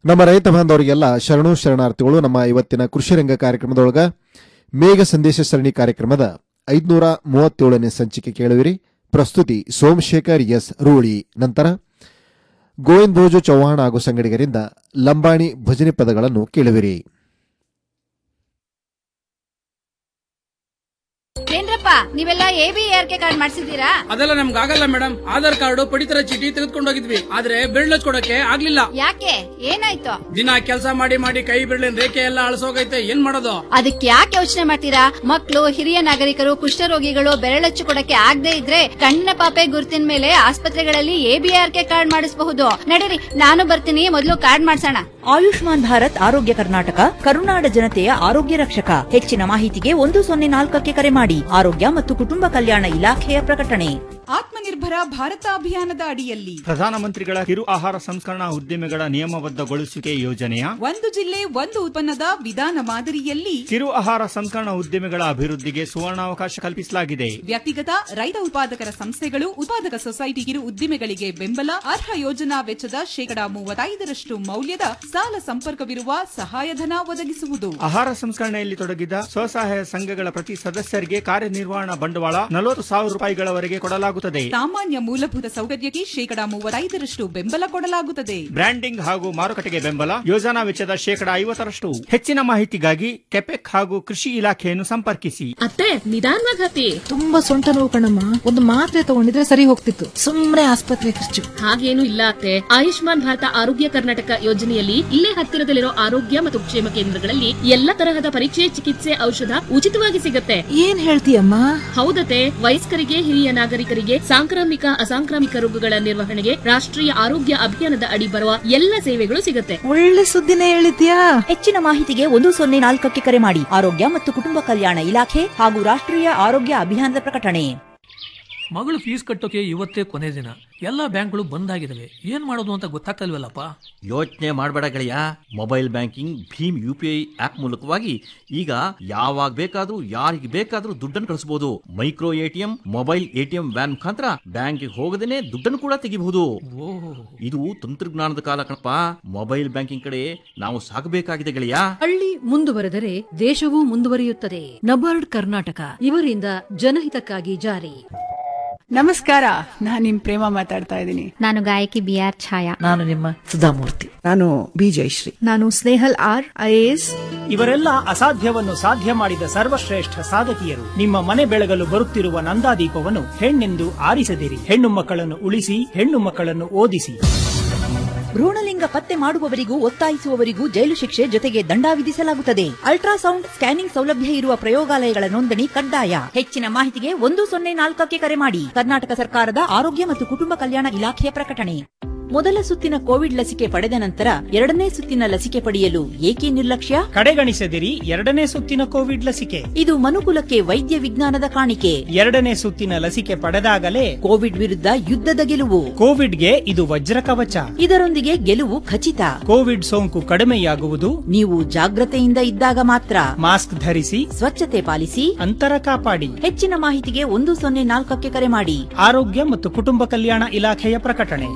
ನಮ್ಮ ರೈತ ಬಾಂಧವರಿಗೆಲ್ಲ ಶರಣು ಶರಣಾರ್ಥಿಗಳು ನಮ್ಮ ಇವತ್ತಿನ ಕೃಷಿ ರಂಗ ಕಾರ್ಯಕ್ರಮದೊಳಗ ಮೇಘ ಸಂದೇಶ ಸರಣಿ ಕಾರ್ಯಕ್ರಮದ ಐದುನೂರ ಮೂವತ್ತೇಳನೇ ಸಂಚಿಕೆ ಕೇಳುವಿರಿ ಪ್ರಸ್ತುತಿ ಸೋಮಶೇಖರ್ ಎಸ್ ರೂಳಿ ನಂತರ ಗೋವಿಂದ್ ಭೋಜು ಚೌಹಾಣ್ ಹಾಗೂ ಸಂಗಡಿಗರಿಂದ ಲಂಬಾಣಿ ಭಜನೆ ಪದಗಳನ್ನು ಕೇಳುವಿರಿ ಏನ್ರಪ್ಪ ನೀವೆಲ್ಲ A B R K card ಮಾಡ್ಸಿದ್ದೀರಾ ಅದೆಲ್ಲ ನಮ್ಗೆ ಆಗಲ್ಲ ಮೇಡಮ್ ಆಧಾರ್ ಕಾರ್ಡ್ ಪಡಿತರ ಚೀಟಿ ತೆಗೆದುಕೊಂಡು ಹೋಗಿದ್ವಿ ಆದ್ರೆ ಬಿರ್ಲ್ ಹಚ್ಕೊಡಕ್ಕೆ ಆಗ್ಲಿಲ್ಲ ಯಾಕೆ ಏನಾಯ್ತು ದಿನ ಕೆಲಸ ಮಾಡಿ ಮಾಡಿ ಕೈ ಬಿರ್ಲಿನ ರೇಖೆ ಎಲ್ಲ ಅಳಸೋಗೈತೆ ಏನ್ ಮಾಡೋದು ಅದಕ್ಕೆ ಯಾಕೆ ಯೋಚನೆ ಮಾಡ್ತೀರಾ ಮಕ್ಕಳು ಹಿರಿಯ ನಾಗರಿಕರು ಕುಷ್ಠರೋಗಿಗಳು ಬೆರಳಚ್ಚು ಕೊಡಕ್ಕೆ ಆಗದೆ ಇದ್ರೆ ಕಣ್ಣ ಪಾಪೆ ಗುರುತಿನ ಮೇಲೆ ಆಸ್ಪತ್ರೆಗಳಲ್ಲಿ A B R K card ಮಾಡಿಸಬಹುದು ನಡೀರಿ ನಾನು ಬರ್ತೀನಿ ಮೊದಲು ಕಾರ್ಡ್ ಮಾಡ್ಸೋಣ ಆಯುಷ್ಮಾನ್ ಭಾರತ್ ಆರೋಗ್ಯ ಕರ್ನಾಟಕ ಕರುನಾಡ ಜನತೆಯ ಆರೋಗ್ಯ ರಕ್ಷಕ ಹೆಚ್ಚಿನ ಮಾಹಿತಿಗೆ ಒಂದು ಸೊನ್ನೆ ನಾಲ್ಕಕ್ಕೆ ಕರೆ ಮಾಡಿ ಆರೋಗ್ಯ ಮತ್ತು ಕುಟುಂಬ ಕಲ್ಯಾಣ ಇಲಾಖೆಯ ಪ್ರಕಟಣೆ ಆತ್ಮನಿರ್ಭರ ಭಾರತ ಅಭಿಯಾನದ ಅಡಿಯಲ್ಲಿ ಪ್ರಧಾನಮಂತ್ರಿಗಳ ಕಿರು ಆಹಾರ ಸಂಸ್ಕರಣಾ ಉದ್ದಿಮೆಗಳ ನಿಯಮಬದ್ಧಗೊಳಿಸುವಿಕೆ ಯೋಜನೆಯ ಒಂದು ಜಿಲ್ಲೆ ಒಂದು ಉತ್ಪನ್ನದ ವಿಧಾನ ಮಾದರಿಯಲ್ಲಿ ಕಿರು ಆಹಾರ ಸಂಸ್ಕರಣಾ ಉದ್ದಿಮೆಗಳ ಅಭಿವೃದ್ಧಿಗೆ ಸುವರ್ಣಾವಕಾಶ ಕಲ್ಪಿಸಲಾಗಿದೆ ವ್ಯಕ್ತಿಗತ ರೈತ ಉತ್ಪಾದಕರ ಸಂಸ್ಥೆಗಳು ಉತ್ಪಾದಕ ಸೊಸೈಟಿ ಕಿರು ಉದ್ದಿಮೆಗಳಿಗೆ ಬೆಂಬಲ ಅರ್ಹ ಯೋಜನಾ ವೆಚ್ಚದ ಶೇಕಡಾ ಮೂವತ್ತೈದರಷ್ಟು ಮೌಲ್ಯದ ಸಾಲ ಸಂಪರ್ಕವಿರುವ ಸಹಾಯಧನ ಒದಗಿಸುವುದು ಆಹಾರ ಸಂಸ್ಕರಣೆಯಲ್ಲಿ ತೊಡಗಿದ ಸ್ವಸಹಾಯ ಸಂಘಗಳ ಪ್ರತಿ ಸದಸ್ಯರಿಗೆ ಕಾರ್ಯನಿರ್ವಹಣಾ ಬಂಡವಾಳ ನಲವತ್ತು ಸಾವಿರ ರೂಪಾಯಿಗಳವರೆಗೆ ಕೊಡಲಾಗುತ್ತದೆ ಸಾಮಾನ್ಯ ಮೂಲಭೂತ ಸೌಕರ್ಯಕ್ಕೆ ಶೇಕಡಾ ಮೂವತ್ತೈದರಷ್ಟು ಬೆಂಬಲ ಕೊಡಲಾಗುತ್ತದೆ ಬ್ರ್ಯಾಂಡಿಂಗ್ ಹಾಗೂ ಮಾರುಕಟ್ಟೆಗೆ ಬೆಂಬಲ ಯೋಜನಾ ವೆಚ್ಚದ ಶೇಕಡಾ ಐವತ್ತರಷ್ಟು ಹೆಚ್ಚಿನ ಮಾಹಿತಿಗಾಗಿ ಕೆಪೆಕ್ ಹಾಗೂ ಕೃಷಿ ಇಲಾಖೆಯನ್ನು ಸಂಪರ್ಕಿಸಿ ಅತ್ತೆ ನಿಧಾನವಾಗಿ ಹತ್ತಿ ತುಂಬಾ ಸೊಂಟ ನೋವು ಕಣಮ್ಮ ಒಂದು ಮಾತ್ರೆ ತಗೊಂಡಿದ್ರೆ ಸರಿ ಹೋಗ್ತಿತ್ತು ಸುಮ್ನೆ ಆಸ್ಪತ್ರೆ ಖರ್ಚು ಹಾಗೇನು ಇಲ್ಲ ಅತ್ತೆ ಆಯುಷ್ಮಾನ್ ಭಾರತ ಆರೋಗ್ಯ ಕರ್ನಾಟಕ ಯೋಜನೆಯಲ್ಲಿ ಇಲ್ಲೇ ಹತ್ತಿರದಲ್ಲಿರೋ ಆರೋಗ್ಯ ಮತ್ತು ಕ್ಷೇಮ ಕೇಂದ್ರಗಳಲ್ಲಿ ಎಲ್ಲ ತರಹದ ಪರೀಕ್ಷೆ ಚಿಕಿತ್ಸೆ ಔಷಧ ಉಚಿತವಾಗಿ ಸಿಗತ್ತೆ ಏನ್ ಹೇಳ್ತೀಯಮ್ಮ ಹೌದತೆ ವಯಸ್ಕರಿಗೆ ಹಿರಿಯ ನಾಗರಿಕರಿಗೆ ಸಾಂಕ್ರಾಮಿಕ ಅಸಾಂಕ್ರಾಮಿಕ ರೋಗಗಳ ನಿರ್ವಹಣೆಗೆ ರಾಷ್ಟ್ರೀಯ ಆರೋಗ್ಯ ಅಭಿಯಾನದ ಅಡಿ ಬರುವ ಎಲ್ಲ ಸೇವೆಗಳು ಸಿಗತ್ತೆ ಒಳ್ಳೆ ಸುದ್ದಿನೇ ಹೇಳಿದ್ಯಾ ಹೆಚ್ಚಿನ ಮಾಹಿತಿಗೆ ಒಂದು ಸೊನ್ನೆ ನಾಲ್ಕಕ್ಕೆ ಕರೆ ಮಾಡಿ ಆರೋಗ್ಯ ಮತ್ತು ಕುಟುಂಬ ಕಲ್ಯಾಣ ಇಲಾಖೆ ಹಾಗೂ ರಾಷ್ಟ್ರೀಯ ಆರೋಗ್ಯ ಅಭಿಯಾನದ ಪ್ರಕಟಣೆ ಮಗಳು ಫೀಸ್ ಕಟ್ಟೋಕೆ ಇವತ್ತೇ ಕೊನೆ ದಿನ ಎಲ್ಲ ಬ್ಯಾಂಕ್ಗಳು ಬಂದ್ ಆಗಿದಾವೆ ಏನ್ ಮಾಡೋದು ಅಂತ ಗೊತ್ತಾಗ್ತಲ್ವಲ್ಲಪ್ಪ ಯೋಚನೆ ಮಾಡಬೇಡ ಗೆಳೆಯ mobile banking Bhim U P I app ಮೂಲಕವಾಗಿ ಈಗ ಯಾವಾಗ ಬೇಕಾದ್ರೂ ಯಾರಿಗೆ ಬೇಕಾದ್ರೂ ದುಡ್ಡನ್ನು ಕಳಿಸಬಹುದು micro ATM mobile ATM van ಮುಖಾಂತರ ಬ್ಯಾಂಕಿಗೆ ಹೋಗದೇನೆ ದುಡ್ಡನ್ನು ಕೂಡ ತೆಗಿಬಹುದು ಇದು ತಂತ್ರಜ್ಞಾನದ ಕಾಲ ಕಣಪ್ಪ ಮೊಬೈಲ್ ಬ್ಯಾಂಕಿಂಗ್ ಕಡೆ ನಾವು ಸಾಗಬೇಕಾಗಿದೆ ಗೆಳೆಯ ಹಳ್ಳಿ ಮುಂದುವರೆದರೆ ದೇಶವೂ ಮುಂದುವರಿಯುತ್ತದೆ ನಬಾರ್ಡ್ ಕರ್ನಾಟಕ ಇವರಿಂದ ಜನಹಿತಕ್ಕಾಗಿ ಜಾರಿ ನಮಸ್ಕಾರ ನಾನ್ ನಿಮ್ ಪ್ರೇಮ ಮಾತಾಡ್ತಾ ಇದ್ದೀನಿ ನಾನು ಗಾಯಕಿ ಬಿ ಆರ್ ಛಾಯಾ ನಾನು ನಿಮ್ಮ ಸುಧಾಮೂರ್ತಿ ನಾನು ಬಿ ಜಯಶ್ರೀ ನಾನು ಸ್ನೇಹಲ್ ಆರ್ ಐಎಎಸ್ ಇವರೆಲ್ಲ ಅಸಾಧ್ಯವನ್ನು ಸಾಧ್ಯ ಮಾಡಿದ ಸರ್ವಶ್ರೇಷ್ಠ ಸಾಧಕಿಯರು ನಿಮ್ಮ ಮನೆ ಬೆಳಗಲು ಬರುತ್ತಿರುವ ನಂದಾದೀಪವನ್ನು ಹೆಣ್ಣೆಂದು ಆರಿಸದಿರಿ ಹೆಣ್ಣು ಮಕ್ಕಳನ್ನು ಉಳಿಸಿ ಹೆಣ್ಣು ಮಕ್ಕಳನ್ನು ಓದಿಸಿ ಭ್ರೂಣಲಿಂಗ ಪತ್ತೆ ಮಾಡುವವರಿಗೂ ಒತ್ತಾಯಿಸುವವರಿಗೂ ಜೈಲು ಶಿಕ್ಷೆ ಜೊತೆಗೆ ದಂಡ ವಿಧಿಸಲಾಗುತ್ತದೆ ಅಲ್ಟ್ರಾಸೌಂಡ್ ಸ್ಕ್ಯಾನಿಂಗ್ ಸೌಲಭ್ಯ ಇರುವ ಪ್ರಯೋಗಾಲಯಗಳ ನೋಂದಣಿ ಕಡ್ಡಾಯ ಹೆಚ್ಚಿನ ಮಾಹಿತಿಗೆ ಒಂದು ಸೊನ್ನೆ ನಾಲ್ಕಕ್ಕೆ ಕರೆ ಮಾಡಿ ಕರ್ನಾಟಕ ಸರ್ಕಾರದ ಆರೋಗ್ಯ ಮತ್ತು ಕುಟುಂಬ ಕಲ್ಯಾಣ ಇಲಾಖೆಯ ಪ್ರಕಟಣೆ ಮೊದಲ ಸುತ್ತಿನ ಕೋವಿಡ್ ಲಸಿಕೆ ಪಡೆದ ನಂತರ ಎರಡನೇ ಸುತ್ತಿನ ಲಸಿಕೆ ಪಡೆಯಲು ಏಕೆ ನಿರ್ಲಕ್ಷ್ಯ ಕಡೆಗಣಿಸದಿರಿ ಎರಡನೇ ಸುತ್ತಿನ ಕೋವಿಡ್ ಲಸಿಕೆ ಇದು ಮನುಕುಲಕ್ಕೆ ವೈದ್ಯ ವಿಜ್ಞಾನದ ಕಾಣಿಕೆ ಎರಡನೇ ಸುತ್ತಿನ ಲಸಿಕೆ ಪಡೆದಾಗಲೇ ಕೋವಿಡ್ ವಿರುದ್ಧ ಯುದ್ಧದ ಗೆಲುವು ಕೋವಿಡ್ಗೆ ಇದು ವಜ್ರ ಕವಚ ಇದರೊಂದಿಗೆ ಗೆಲುವು ಖಚಿತ ಕೋವಿಡ್ ಸೋಂಕು ಕಡಿಮೆಯಾಗುವುದು ನೀವು ಜಾಗ್ರತೆಯಿಂದ ಇದ್ದಾಗ ಮಾತ್ರ ಮಾಸ್ಕ್ ಧರಿಸಿ ಸ್ವಚ್ಛತೆ ಪಾಲಿಸಿ ಅಂತರ ಕಾಪಾಡಿ ಹೆಚ್ಚಿನ ಮಾಹಿತಿಗೆ ಒಂದು ಸೊನ್ನೆ ನಾಲ್ಕಕ್ಕೆ ಕರೆ ಮಾಡಿ ಆರೋಗ್ಯ ಮತ್ತು ಕುಟುಂಬ ಕಲ್ಯಾಣ ಇಲಾಖೆಯ ಪ್ರಕಟಣೆ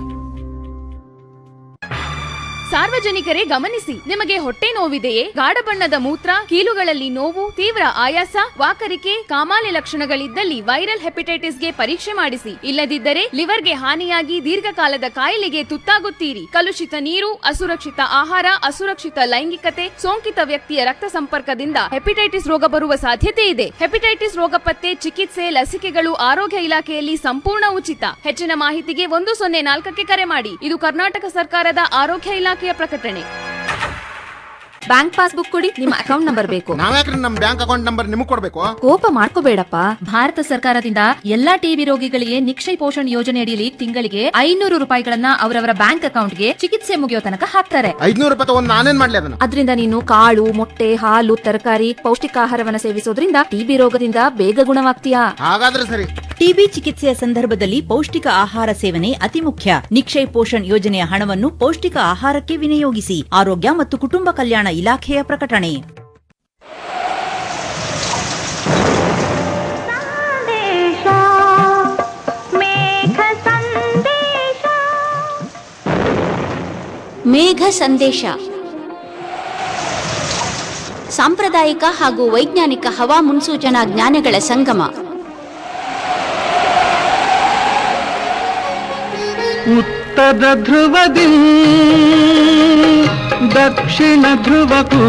ಸಾರ್ವಜನಿಕರೇ ಗಮನಿಸಿ ನಿಮಗೆ ಹೊಟ್ಟೆ ನೋವಿದೆಯೇ ಗಾಢ ಬಣ್ಣದ ಮೂತ್ರ ಕೀಲುಗಳಲ್ಲಿ ನೋವು ತೀವ್ರ ಆಯಾಸ ವಾಕರಿಕೆ ಕಾಮಾಲೆ ಲಕ್ಷಣಗಳಿದ್ದಲ್ಲಿ ವೈರಲ್ ಹೆಪಟೈಟಿಸ್ಗೆ ಪರೀಕ್ಷೆ ಮಾಡಿಸಿ ಇಲ್ಲದಿದ್ದರೆ ಲಿವರ್ಗೆ ಹಾನಿಯಾಗಿ ದೀರ್ಘಕಾಲದ ಕಾಯಿಲೆಗೆ ತುತ್ತಾಗುತ್ತೀರಿ ಕಲುಷಿತ ನೀರು ಅಸುರಕ್ಷಿತ ಆಹಾರ ಅಸುರಕ್ಷಿತ ಲೈಂಗಿಕತೆ ಸೋಂಕಿತ ವ್ಯಕ್ತಿಯ ರಕ್ತ ಸಂಪರ್ಕದಿಂದ ಹೆಪಟೈಟಿಸ್ ರೋಗ ಬರುವ ಸಾಧ್ಯತೆ ಇದೆ ಹೆಪಟೈಟಿಸ್ ರೋಗ ಪತ್ತೆ ಚಿಕಿತ್ಸೆ ಲಸಿಕೆಗಳು ಆರೋಗ್ಯ ಇಲಾಖೆಯಲ್ಲಿ ಸಂಪೂರ್ಣ ಉಚಿತ ಹೆಚ್ಚಿನ ಮಾಹಿತಿಗೆ ಒಂದು ಸೊನ್ನೆ ನಾಲ್ಕಕ್ಕೆ ಕರೆ ಮಾಡಿ ಇದು ಕರ್ನಾಟಕ ಸರ್ಕಾರದ ಆರೋಗ್ಯ ಇಲಾಖೆಯ ಪ್ರಕಟಣೆ ಬ್ಯಾಂಕ್ ಪಾಸ್ಬುಕ್ ಕೊಡಿ ನಿಮ್ಮ ಅಕೌಂಟ್ ನಂಬರ್ ಬೇಕು ನಾವ್ಯಾಕ್ರಿ ನಮ್ ಬ್ಯಾಂಕ್ ಅಕೌಂಟ್ ನಂಬರ್ ನಿಮಗ್ ಕೊಡ್ಬೇಕು ಕೋಪ ಮಾಡ್ಕೋಬೇಡಪ್ಪ ಭಾರತ ಸರ್ಕಾರದಿಂದ ಎಲ್ಲಾ ಟಿಬಿ ರೋಗಿಗಳಿಗೆ ನಿಕ್ಷಯ ಪೋಷಣ್ ಯೋಜನೆ ಅಡಿಯಲ್ಲಿ ತಿಂಗಳಿಗೆ ಐನೂರು ರೂಪಾಯಿಗಳನ್ನ ಅವರವರ ಬ್ಯಾಂಕ್ ಅಕೌಂಟ್ಗೆ ಚಿಕಿತ್ಸೆ ಮುಗಿಯೋ ತನಕ ಹಾಕ್ತಾರೆ ಐದ್ನೂರು ರೂಪಾಯಿ ತಗೊಂಡ್ ನಾನೇನ್ ಮಾಡ್ಲಿ ಅದನ್ನ ಅದರಿಂದ ನೀನು ಕಾಳು ಮೊಟ್ಟೆ ಹಾಲು ತರಕಾರಿ ಪೌಷ್ಟಿಕಾಹಾರವನ್ನ ಸೇವಿಸೋದ್ರಿಂದ ಟಿಬಿ ರೋಗದಿಂದ ಬೇಗ ಗುಣವಾಗ್ತೀಯಾ ಹಾಗಾದ್ರೆ ಸರಿ ಟಿಬಿ ಚಿಕಿತ್ಸೆಯ ಸಂದರ್ಭದಲ್ಲಿ ಪೌಷ್ಟಿಕ ಆಹಾರ ಸೇವನೆ ಅತಿ ಮುಖ್ಯ ನಿಕ್ಷಯ್ ಪೋಷಣ್ ಯೋಜನೆಯ ಹಣವನ್ನು ಪೌಷ್ಟಿಕ ಆಹಾರಕ್ಕೆ ವಿನಿಯೋಗಿಸಿ ಆರೋಗ್ಯ ಮತ್ತು ಕುಟುಂಬ ಕಲ್ಯಾಣ ಇಲಾಖೆಯ ಪ್ರಕಟಣೆ ಮೇಘ ಸಂದೇಶ ಸಾಂಪ್ರದಾಯಿಕ ಹಾಗೂ ವೈಜ್ಞಾನಿಕ ಹವಾ ಮುನ್ಸೂಚನಾ ಜ್ಞಾನಗಳ ಸಂಗಮ ಉತ್ತರ ಧ್ರುವದಿ ದಕ್ಷಿಣ ಧ್ರುವಕ್ಕೂ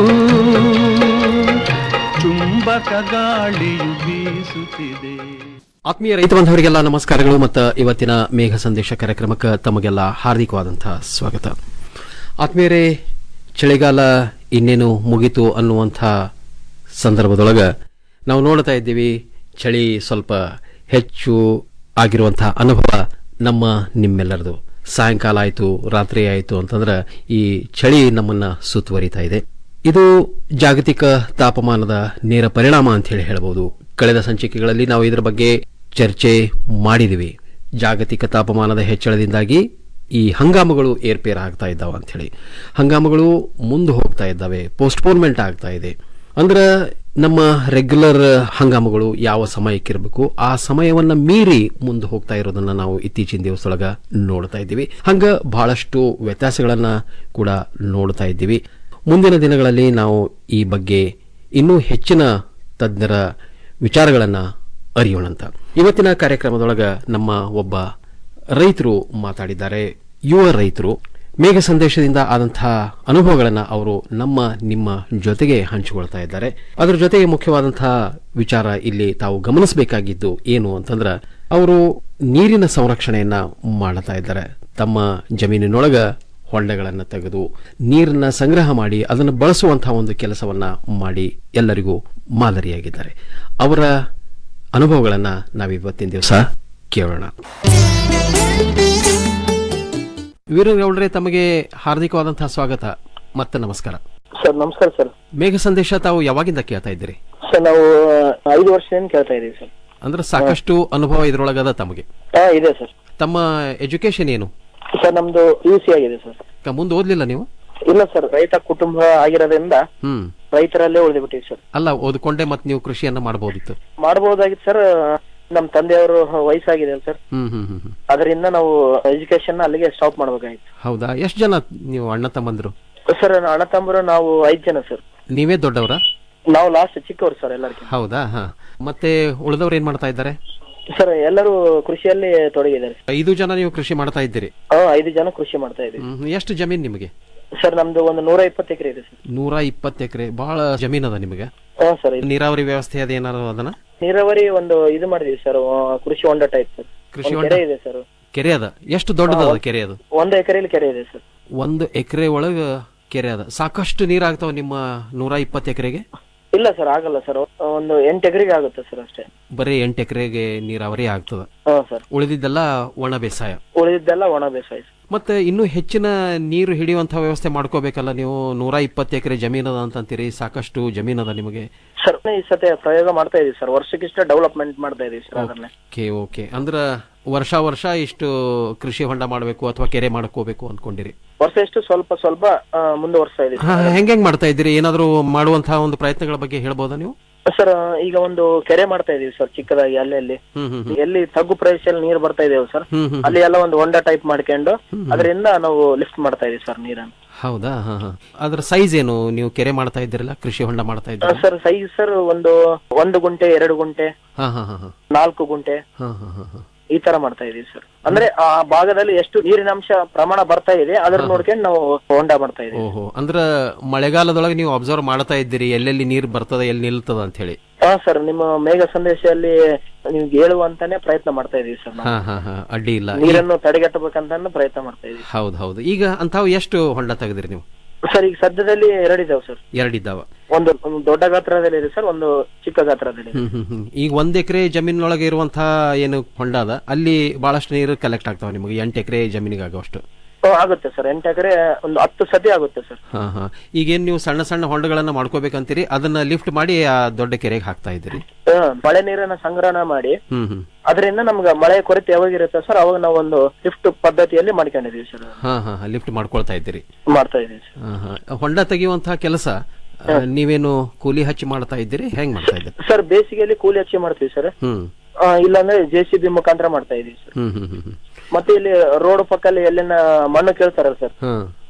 ಚುಂಬಕ ಗಾಳಿಯು ಬೀಸುತ್ತಿದೆ ಆತ್ಮೀಯ ರೈತ ಬಾಂಧವರಿಗೆಲ್ಲ ನಮಸ್ಕಾರಗಳು ಮತ್ತು ಇವತ್ತಿನ ಮೇಘ ಸಂದೇಶ ಕಾರ್ಯಕ್ರಮಕ್ಕೆ ತಮಗೆಲ್ಲ ಹಾರ್ದಿಕವಾದಂತಹ ಸ್ವಾಗತ ಆತ್ಮೀಯರೇ ಚಳಿಗಾಲ ಇನ್ನೇನು ಮುಗಿತು ಅನ್ನುವಂಥ ಸಂದರ್ಭದೊಳಗೆ ನಾವು ನೋಡ್ತಾ ಇದ್ದೀವಿ ಚಳಿ ಸ್ವಲ್ಪ ಹೆಚ್ಚು ಆಗಿರುವಂತಹ ಅನುಭವ ನಮ್ಮ ನಿಮ್ಮೆಲ್ಲರದು ಸಾಯಂಕಾಲ ಆಯಿತು ರಾತ್ರಿ ಆಯಿತು ಅಂತಂದ್ರೆ ಈ ಚಳಿ ನಮ್ಮನ್ನ ಸುತ್ತುವರಿತಾ ಇದೆ ಇದು ಜಾಗತಿಕ ತಾಪಮಾನದ ನೇರ ಪರಿಣಾಮ ಅಂತ ಹೇಳಿ ಹೇಳಬಹುದು ಕಳೆದ ಸಂಚಿಕೆಗಳಲ್ಲಿ ನಾವು ಇದರ ಬಗ್ಗೆ ಚರ್ಚೆ ಮಾಡಿದಿವಿ ಜಾಗತಿಕ ತಾಪಮಾನದ ಹೆಚ್ಚಳದಿಂದಾಗಿ ಈ ಹಂಗಾಮಗಳು ಏರ್ಪೇರ್ ಆಗ್ತಾ ಇದ್ದಾವೆ ಅಂತ ಹೇಳಿ ಹಂಗಾಮಗಳು ಮುಂದೆ ಹೋಗ್ತಾ ಇದ್ದಾವೆ ಪೋಸ್ಟ್ಪೋನ್ಮೆಂಟ್ ಆಗ್ತಾ ಇದೆ ಅಂದ್ರೆ ನಮ್ಮ ರೆಗ್ಯುಲರ್ ಹಂಗಾಮಗಳು ಯಾವ ಸಮಯಕ್ಕಿರಬೇಕು ಆ ಸಮಯವನ್ನ ಮೀರಿ ಮುಂದೆ ಹೋಗ್ತಾ ಇರೋದನ್ನ ನಾವು ಇತ್ತೀಚಿನ ದಿವಸದೊಳಗ ನೋಡ್ತಾ ಇದ್ದೀವಿ ಹಂಗ ಬಹಳಷ್ಟು ವ್ಯತ್ಯಾಸಗಳನ್ನ ಕೂಡ ನೋಡ್ತಾ ಇದ್ದೀವಿ ಮುಂದಿನ ದಿನಗಳಲ್ಲಿ ನಾವು ಈ ಬಗ್ಗೆ ಇನ್ನೂ ಹೆಚ್ಚಿನ ತಜ್ಞರ ವಿಚಾರಗಳನ್ನ ಅರಿಯೋಣಂತ ಇವತ್ತಿನ ಕಾರ್ಯಕ್ರಮದೊಳಗ ನಮ್ಮ ಒಬ್ಬ ರೈತರು ಮಾತಾಡಿದ್ದಾರೆ ಯುವ ರೈತರು ಮೇಘ ಸಂದೇಶದಿಂದ ಆದಂತಹ ಅನುಭವಗಳನ್ನ ಅವರು ನಮ್ಮ ನಿಮ್ಮ ಜೊತೆಗೆ ಹಂಚಿಕೊಳ್ತಾ ಇದ್ದಾರೆ ಅದರ ಜೊತೆಗೆ ಮುಖ್ಯವಾದಂತಹ ವಿಚಾರ ಇಲ್ಲಿ ತಾವು ಗಮನಿಸಬೇಕಾಗಿದ್ದು ಏನು ಅಂತಂದ್ರ ಅವರು ನೀರಿನ ಸಂರಕ್ಷಣೆಯನ್ನ ಮಾಡ್ತಾ ಇದ್ದಾರೆ ತಮ್ಮ ಜಮೀನಿನೊಳಗ ಹೊಂಡಗಳನ್ನ ತೆಗೆದು ನೀರನ್ನ ಸಂಗ್ರಹ ಮಾಡಿ ಅದನ್ನು ಬಳಸುವಂತಹ ಒಂದು ಕೆಲಸವನ್ನ ಮಾಡಿ ಎಲ್ಲರಿಗೂ ಮಾದರಿಯಾಗಿದ್ದಾರೆ ಅವರ ಅನುಭವಗಳನ್ನ ನಾವಿವತ್ತಿನ ದಿವಸ ಕೇಳೋಣ ವೀರಗೌಡ್ರೆ ತಮಗೆ ಹಾರ್ದಿಕವಾದಂತಹ ಸ್ವಾಗತ ಮತ್ತೆ ನಮಸ್ಕಾರ ಸರ್ ನಮಸ್ಕಾರ ಸರ್ ಮೇಘ ಸಂದೇಶ ತಾವು ಯಾವಾಗಿಂದ ಕೇಳ್ತಾ ಇದ್ದೀರಿ ಸರ್ ನಾವು ಐದು ವರ್ಷದಿಂದ ಕೇಳ್ತಾ ಇದೀವಿ ಸರ್ ಅಂದ್ರೆ ಸಾಕಷ್ಟು ಅನುಭವ ಇದ್ರೊಳಗದ ತಮಗೆ ಹಾ ಇದೆ ಸರ್ ತಮ್ಮ ಎಜುಕೇಶನ್ ಏನು ಸರ್ ನಮ್ದು ಪಿ ಯು ಸಿ ಆಗಿದೆ ಸರ್ ಕ- ಮುಂದೆ ಓದ್ಲಿಲ್ಲ ನೀವು ಇಲ್ಲ ಸರ್ ರೈತ ಕುಟುಂಬ ಆಗಿರೋದ್ರಿಂದ ಹ್ಮ್ ರೈತರಲ್ಲೇ ಉಳಿದ್ಬಿಟ್ಟಿವಿ ಸರ್ ಅಲ್ಲ ಓದ್ಕೊಂಡೆ ಮತ್ತೆ ನೀವು ಕೃಷಿಯನ್ನ ಮಾಡಬಹುದಿತ್ತು ಮಾಡಬಹುದಾಗಿತ್ತು ಸರ್ ನಮ್ ತಂದೆಯವರು ವಯಸ್ಸಾಗಿದೆ ಸರ್ ಹ್ಮ್ ಹ್ಮ್ ಹ್ಮ್ ಹ್ಮ್. ಅದರಿಂದ ನಾವು ಎಜುಕೇಶನ್ ಅಲ್ಲಿಗೆ ಸ್ಟಾಪ್ ಮಾಡ್ಬೇಕಾಗಿತ್ತು ಹೌದಾ ಎಷ್ಟು ಜನ ನೀವು ಅಣ್ಣ ತಮ್ಮಂದ್ರು ಸರ್ ಅಣ್ಣ ತಮ್ಮರು ನಾವು ಐದ್ ಜನ ಸರ್ ನೀವೇ ದೊಡ್ಡವರ ನಾವು ಲಾಸ್ಟ್ ಚಿಕ್ಕವರು ಸರ್ ಎಲ್ಲರಿಗೂ ಹೌದಾ ಹಾ ಮತ್ತೆ ಉಳಿದವ್ರು ಏನ್ ಮಾಡ್ತಾ ಇದ್ದಾರೆ ಸರ್ ಎಲ್ಲರೂ ಕೃಷಿಯಲ್ಲಿ ತೊಡಗಿದ್ದಾರೆ ಐದು ಜನ ನೀವು ಕೃಷಿ ಮಾಡ್ತಾ ಇದ್ದೀರಿ ಹಾ ಐದು ಜನ ಕೃಷಿ ಮಾಡ್ತಾ ಇದೀವಿ ಹ್ಮ್, ಎಷ್ಟು ಜಮೀನ್ ನಿಮಗೆ ಸರ್ ನಮ್ದು ಒಂದು ನೂರ ಇಪ್ಪತ್ತು ಎಕರೆ ಇದೆ ಸರ್ ನೂರ ಇಪ್ಪತ್ತು ಎಕರೆ ಬಹಳ ಜಮೀನ್ ಅದ ನಿಮಗೆ ಹಾ ಸರ್ ನೀರಾವರಿ ವ್ಯವಸ್ಥೆ ಅದೇನಾದ್ರು ಅದನ್ನ ನೀರಾವರಿ ಒಂದು ಇದು ಮಾಡಿದೀವಿ ಸರ್ ಕೃಷಿ ಹೊಂಡ ಟೈಪ್ ಸರ್ ಕೃಷಿ ಒಂದ್ ಹೊಂಡ? ಕೆರೆ ಇದೆ ಸರ್ ಕೆರೆ ಅದ ಎಷ್ಟು ದೊಡ್ಡದದ ಕೆರೆ ಅದು ಒಂದು ಎಕರೆಯಲ್ಲಿ ಕೆರೆ ಇದೆ ಸರ್ ಒಂದು ಎಕರೆ ಒಳಗ ಕೆರೆ ಅದ ಸಾಕಷ್ಟು ನೀರಾಗ್ತಾವ ನಿಮ್ಮ ನೂರ ಇಪ್ಪತ್ತು ಎಕರೆಗೆ ಇಲ್ಲ ಸರ್ ಆಗಲ್ಲ ಸರ್ ಒಂದು ಎಂಟು ಎಕರೆಗೆ ಆಗುತ್ತೆ ಸರ್ ಅಷ್ಟೇ ಬರೀ ಎಂಟು ಎಕರೆಗೆ ನೀರಾವರಿ ಆಗ್ತದ ಹಾ ಸರ್ ಉಳಿದಿದ್ದೆಲ್ಲ ಒಣ ಬೇಸಾಯ ಉಳಿದಿದ್ದೆಲ್ಲ ಒಣ ಬೇಸಾಯ ಸರ್. ಮತ್ತೆ ಇನ್ನೂ ಹೆಚ್ಚಿನ ನೀರು ಹಿಡಿಯುವಂತಹ ವ್ಯವಸ್ಥೆ ಮಾಡ್ಕೋಬೇಕಲ್ಲ ನೀವು ನೂರ ಇಪ್ಪತ್ತು ಎಕರೆ ಜಮೀನದ ಅಂತಂತೀರಿ ಸಾಕಷ್ಟು ಜಮೀನದ ನಿಮಗೆ ಸರ್ ಈ ಸತಿ ಪ್ರಯೋಗ ಮಾಡ್ತಾ ಇದೀವಿ ಸರ್ ವರ್ಷಕ್ಕಿಷ್ಟ ಡೆವಲಪ್ಮೆಂಟ್ ಮಾಡ್ತಾ ಇದೀವಿ ಸರ್ ಅದನ್ನೇ ಓಕೆ ಓಕೆ ಅಂದ್ರ ವರ್ಷ ವರ್ಷ ಇಷ್ಟು ಕೃಷಿ ಹೊಂಡ ಮಾಡಬೇಕು ಅಥವಾ ಕೆರೆ ಮಾಡ್ಕೋಬೇಕು ಅನ್ಕೊಂಡಿರಿ ವರ್ಷ ಎಷ್ಟು ಸ್ವಲ್ಪ ಸ್ವಲ್ಪ ಆ, ಮುಂದುವರ್ಸ್ತಾ ಇದೀವಿ ಹಾ, ಹೆಂಗ್ ಹೆಂಗ್ ಮಾಡ್ತಾ ಇದ್ದೀರಿ ಏನಾದರೂ ಮಾಡುವಂತಹ ಒಂದು ಪ್ರಯತ್ನಗಳ ಬಗ್ಗೆ ಹೇಳ್ಬೋದಾ ನೀವು ಸರ್ ಈಗ ಒಂದು ಕೆರೆ ಮಾಡ್ತಾ ಇದೀವಿ ಸರ್ ಚಿಕ್ಕದಾಗಿ ಅಲ್ಲಿ ಅಲ್ಲಿ ಹ್ಮ್ ಹ್ಮ್ ಹ್ಮ್. ಎಲ್ಲಿ ತಗ್ಗು ಪ್ರದೇಶದಲ್ಲಿ ನೀರು ಬರ್ತಾ ಇದೇವು ಸರ್ ಹ್ಮ್ ಹ್ಮ್ ಅಲ್ಲಿ ಎಲ್ಲ ಒಂದು ಹೊಂಡ ಟೈಪ್ ಮಾಡ್ಕೊಂಡು ಅದರಿಂದ ನಾವು ಲಿಫ್ಟ್ ಮಾಡ್ತಾ ಇದೀವಿ ಸರ್ ನೀರನ್ನು ಹೌದಾ ಹಾ ಹಾ ಅದ್ರ ಸೈಜ್ ಏನು ನೀವು ಕೆರೆ ಮಾಡ್ತಾ ಇದ್ದೀರಲ್ಲ ಕೃಷಿ ಹೊಂಡ ಮಾಡ್ತಾ ಇದ್ದೀರಿ ಸರ್ ಸೈಜ್ ಸರ್ ಒಂದು ಒಂದು ಗುಂಟೆ ಎರಡು ಗುಂಟೆ ಹಾ ಹಾ ಹಾ ಹಾ ನಾಲ್ಕು ಗುಂಟೆ ಹಾ ಹಾ ಹಾ ಹಾ ಈ ತರ ಮಾಡ್ತಾ ಇದೀವಿ ಸರ್ ಅಂದ್ರೆ ಆ ಭಾಗದಲ್ಲಿ ಎಷ್ಟು ನೀರಿನಾಂಶ ಪ್ರಮಾಣ ಬರ್ತಾ ಇದೆ ಅದನ್ನ ನೋಡ್ಕೊಂಡು ನಾವು ಹೊಂಡ ಮಾಡ್ತಾ ಇದೀವಿ ಓಹೋ ಅಂದ್ರ ಮಳೆಗಾಲದೊಳಗೆ ನೀವು ಅಬ್ಸರ್ವ್ ಮಾಡ್ತಾ ಇದ್ದೀರಿ ಎಲ್ಲೆಲ್ಲಿ ನೀರು ಬರ್ತದ ಎಲ್ಲಿ ನಿಲ್ತದ ಅಂತ ಹೇಳಿ ಹಾ ಸರ್ ನಿಮ್ಮ ಮೇಘ ಸಂದೇಶದಲ್ಲಿ ನಿಮ್ಗೆ ಹೇಳುವಂತಾನೆ ಪ್ರಯತ್ನ ಮಾಡ್ತಾ ಇದೀವಿ ಸರ್ ನಾವು ಹಾ ಹಾ ಹಾ ಅಡ್ಡಿ ಇಲ್ಲ ನೀರನ್ನು ತಡೆಗಟ್ಟಬೇಕಂತ ಪ್ರಯತ್ನ ಮಾಡ್ತಾ ಇದೀವಿ ಹೌದು ಹೌದು ಈಗ ಅಂತಾವ್ ಎಷ್ಟು ಹೊಂಡ ತೆಗೆದ್ರಿ ನೀವು ಸರ್ ಈಗ ಸದ್ಯದಲ್ಲಿ ಎರಡಿದಾವೆ ಸರ್ ಎರಡಿದ್ದಾವ ಒಂದು ಒಂದು ದೊಡ್ಡ ಗಾತ್ರದಲ್ಲಿ ಇದೆ ಸರ್ ಒಂದು ಚಿಕ್ಕ ಗಾತ್ರದಲ್ಲಿ ಇದೆ ಹ್ಮ್ ಹ್ಮ್ ಹ್ಮ್ ಈಗ ಒಂದ್ ಎಕರೆ ಜಮೀನೊಳಗೆ ಇರುವಂತಹ ಏನು ಹೊಂಡ ಅದ ಅಲ್ಲಿ ಬಹಳಷ್ಟು ನೀರು ಕಲೆಕ್ಟ್ ಆಗ್ತಾವ ನಿಮಗೆ ಎಂಟು ಎಕರೆ ಜಮೀನಿಗೆ ಆಗುವಷ್ಟು ಓ, ಆಗುತ್ತೆ ಸರ್ ಎಂಟು ಎಕರೆ ಒಂದು ಹತ್ತು ಸತಿ ಆಗುತ್ತೆ ಸರ್ ಹಾ ಹಾ ಈಗೇನ್ ನೀವು ಸಣ್ಣ ಸಣ್ಣ ಹೊಂಡಗಳನ್ನ ಮಾಡ್ಕೋಬೇಕಂತೀರಿ ಅದನ್ನ ಲಿಫ್ಟ್ ಮಾಡಿ ಆ ದೊಡ್ಡ ಕೆರೆಗೆ ಹಾಕ್ತಾ ಇದ್ದೀರಿ ಹಾ, ಮಳೆ ನೀರನ್ನ ಸಂಗ್ರಹಣ ಮಾಡಿ ಹ್ಮ್ ಹ್ಮ್ ಅದರಿಂದ ನಮ್ಗೆ ಮಳೆ ಕೊರತೆ ಯಾವಾಗಿರುತ್ತೆ ಸರ್ ಅವಾಗ ನಾವು ಒಂದು ಲಿಫ್ಟ್ ಪದ್ಧತಿಯಲ್ಲಿ ಮಾಡ್ಕೊಂಡಿದೀವಿ ಸರ್ ಹಾ ಹಾ ಲಿಫ್ಟ್ ಮಾಡ್ಕೊಳ್ತಾ ಇದ್ದೀರಿ ಮಾಡ್ತಾ ಇದೀವಿ ಸರ್ ಹಾ ಹಾ ಹೊಂಡ ತೆಗೆಯುವಂತಹ ಕೆಲಸ ಆ, ನೀವೇನು ಕೂಲಿ ಹಚ್ಚಿ ಮಾಡ್ತಾ ಇದ್ದೀರಿ ಹೆಂಗ್ ಮಾಡ್ತಾ ಇದ್ದೀರಿ ಸರ್ ಬೇಸಿಗೆಯಲ್ಲಿ ಕೂಲಿ ಹಚ್ಚಿ ಮಾಡ್ತೀವಿ ಸರ್ ಹ್ಮ್ ಆ, ಇಲ್ಲಾಂದ್ರೆ ಜೆ ಸಿ ಬಿ ಮುಖಾಂತರ ಮಾಡ್ತಾ ಇದೀವಿ ಸರ್ ಹ್ಮ್ ಹ್ಮ್ ಹ್ಮ್ ಹ್ಮ್ ಮತ್ತೆ ಇಲ್ಲಿ ರೋಡ್ ಪಕ್ಕದಲ್ಲಿ ಎಲ್ಲಿನ ಮಣ್ಣು ಕೇಳ್ತಾರಲ್ಲ ಸರ್ ಹ್ಮ್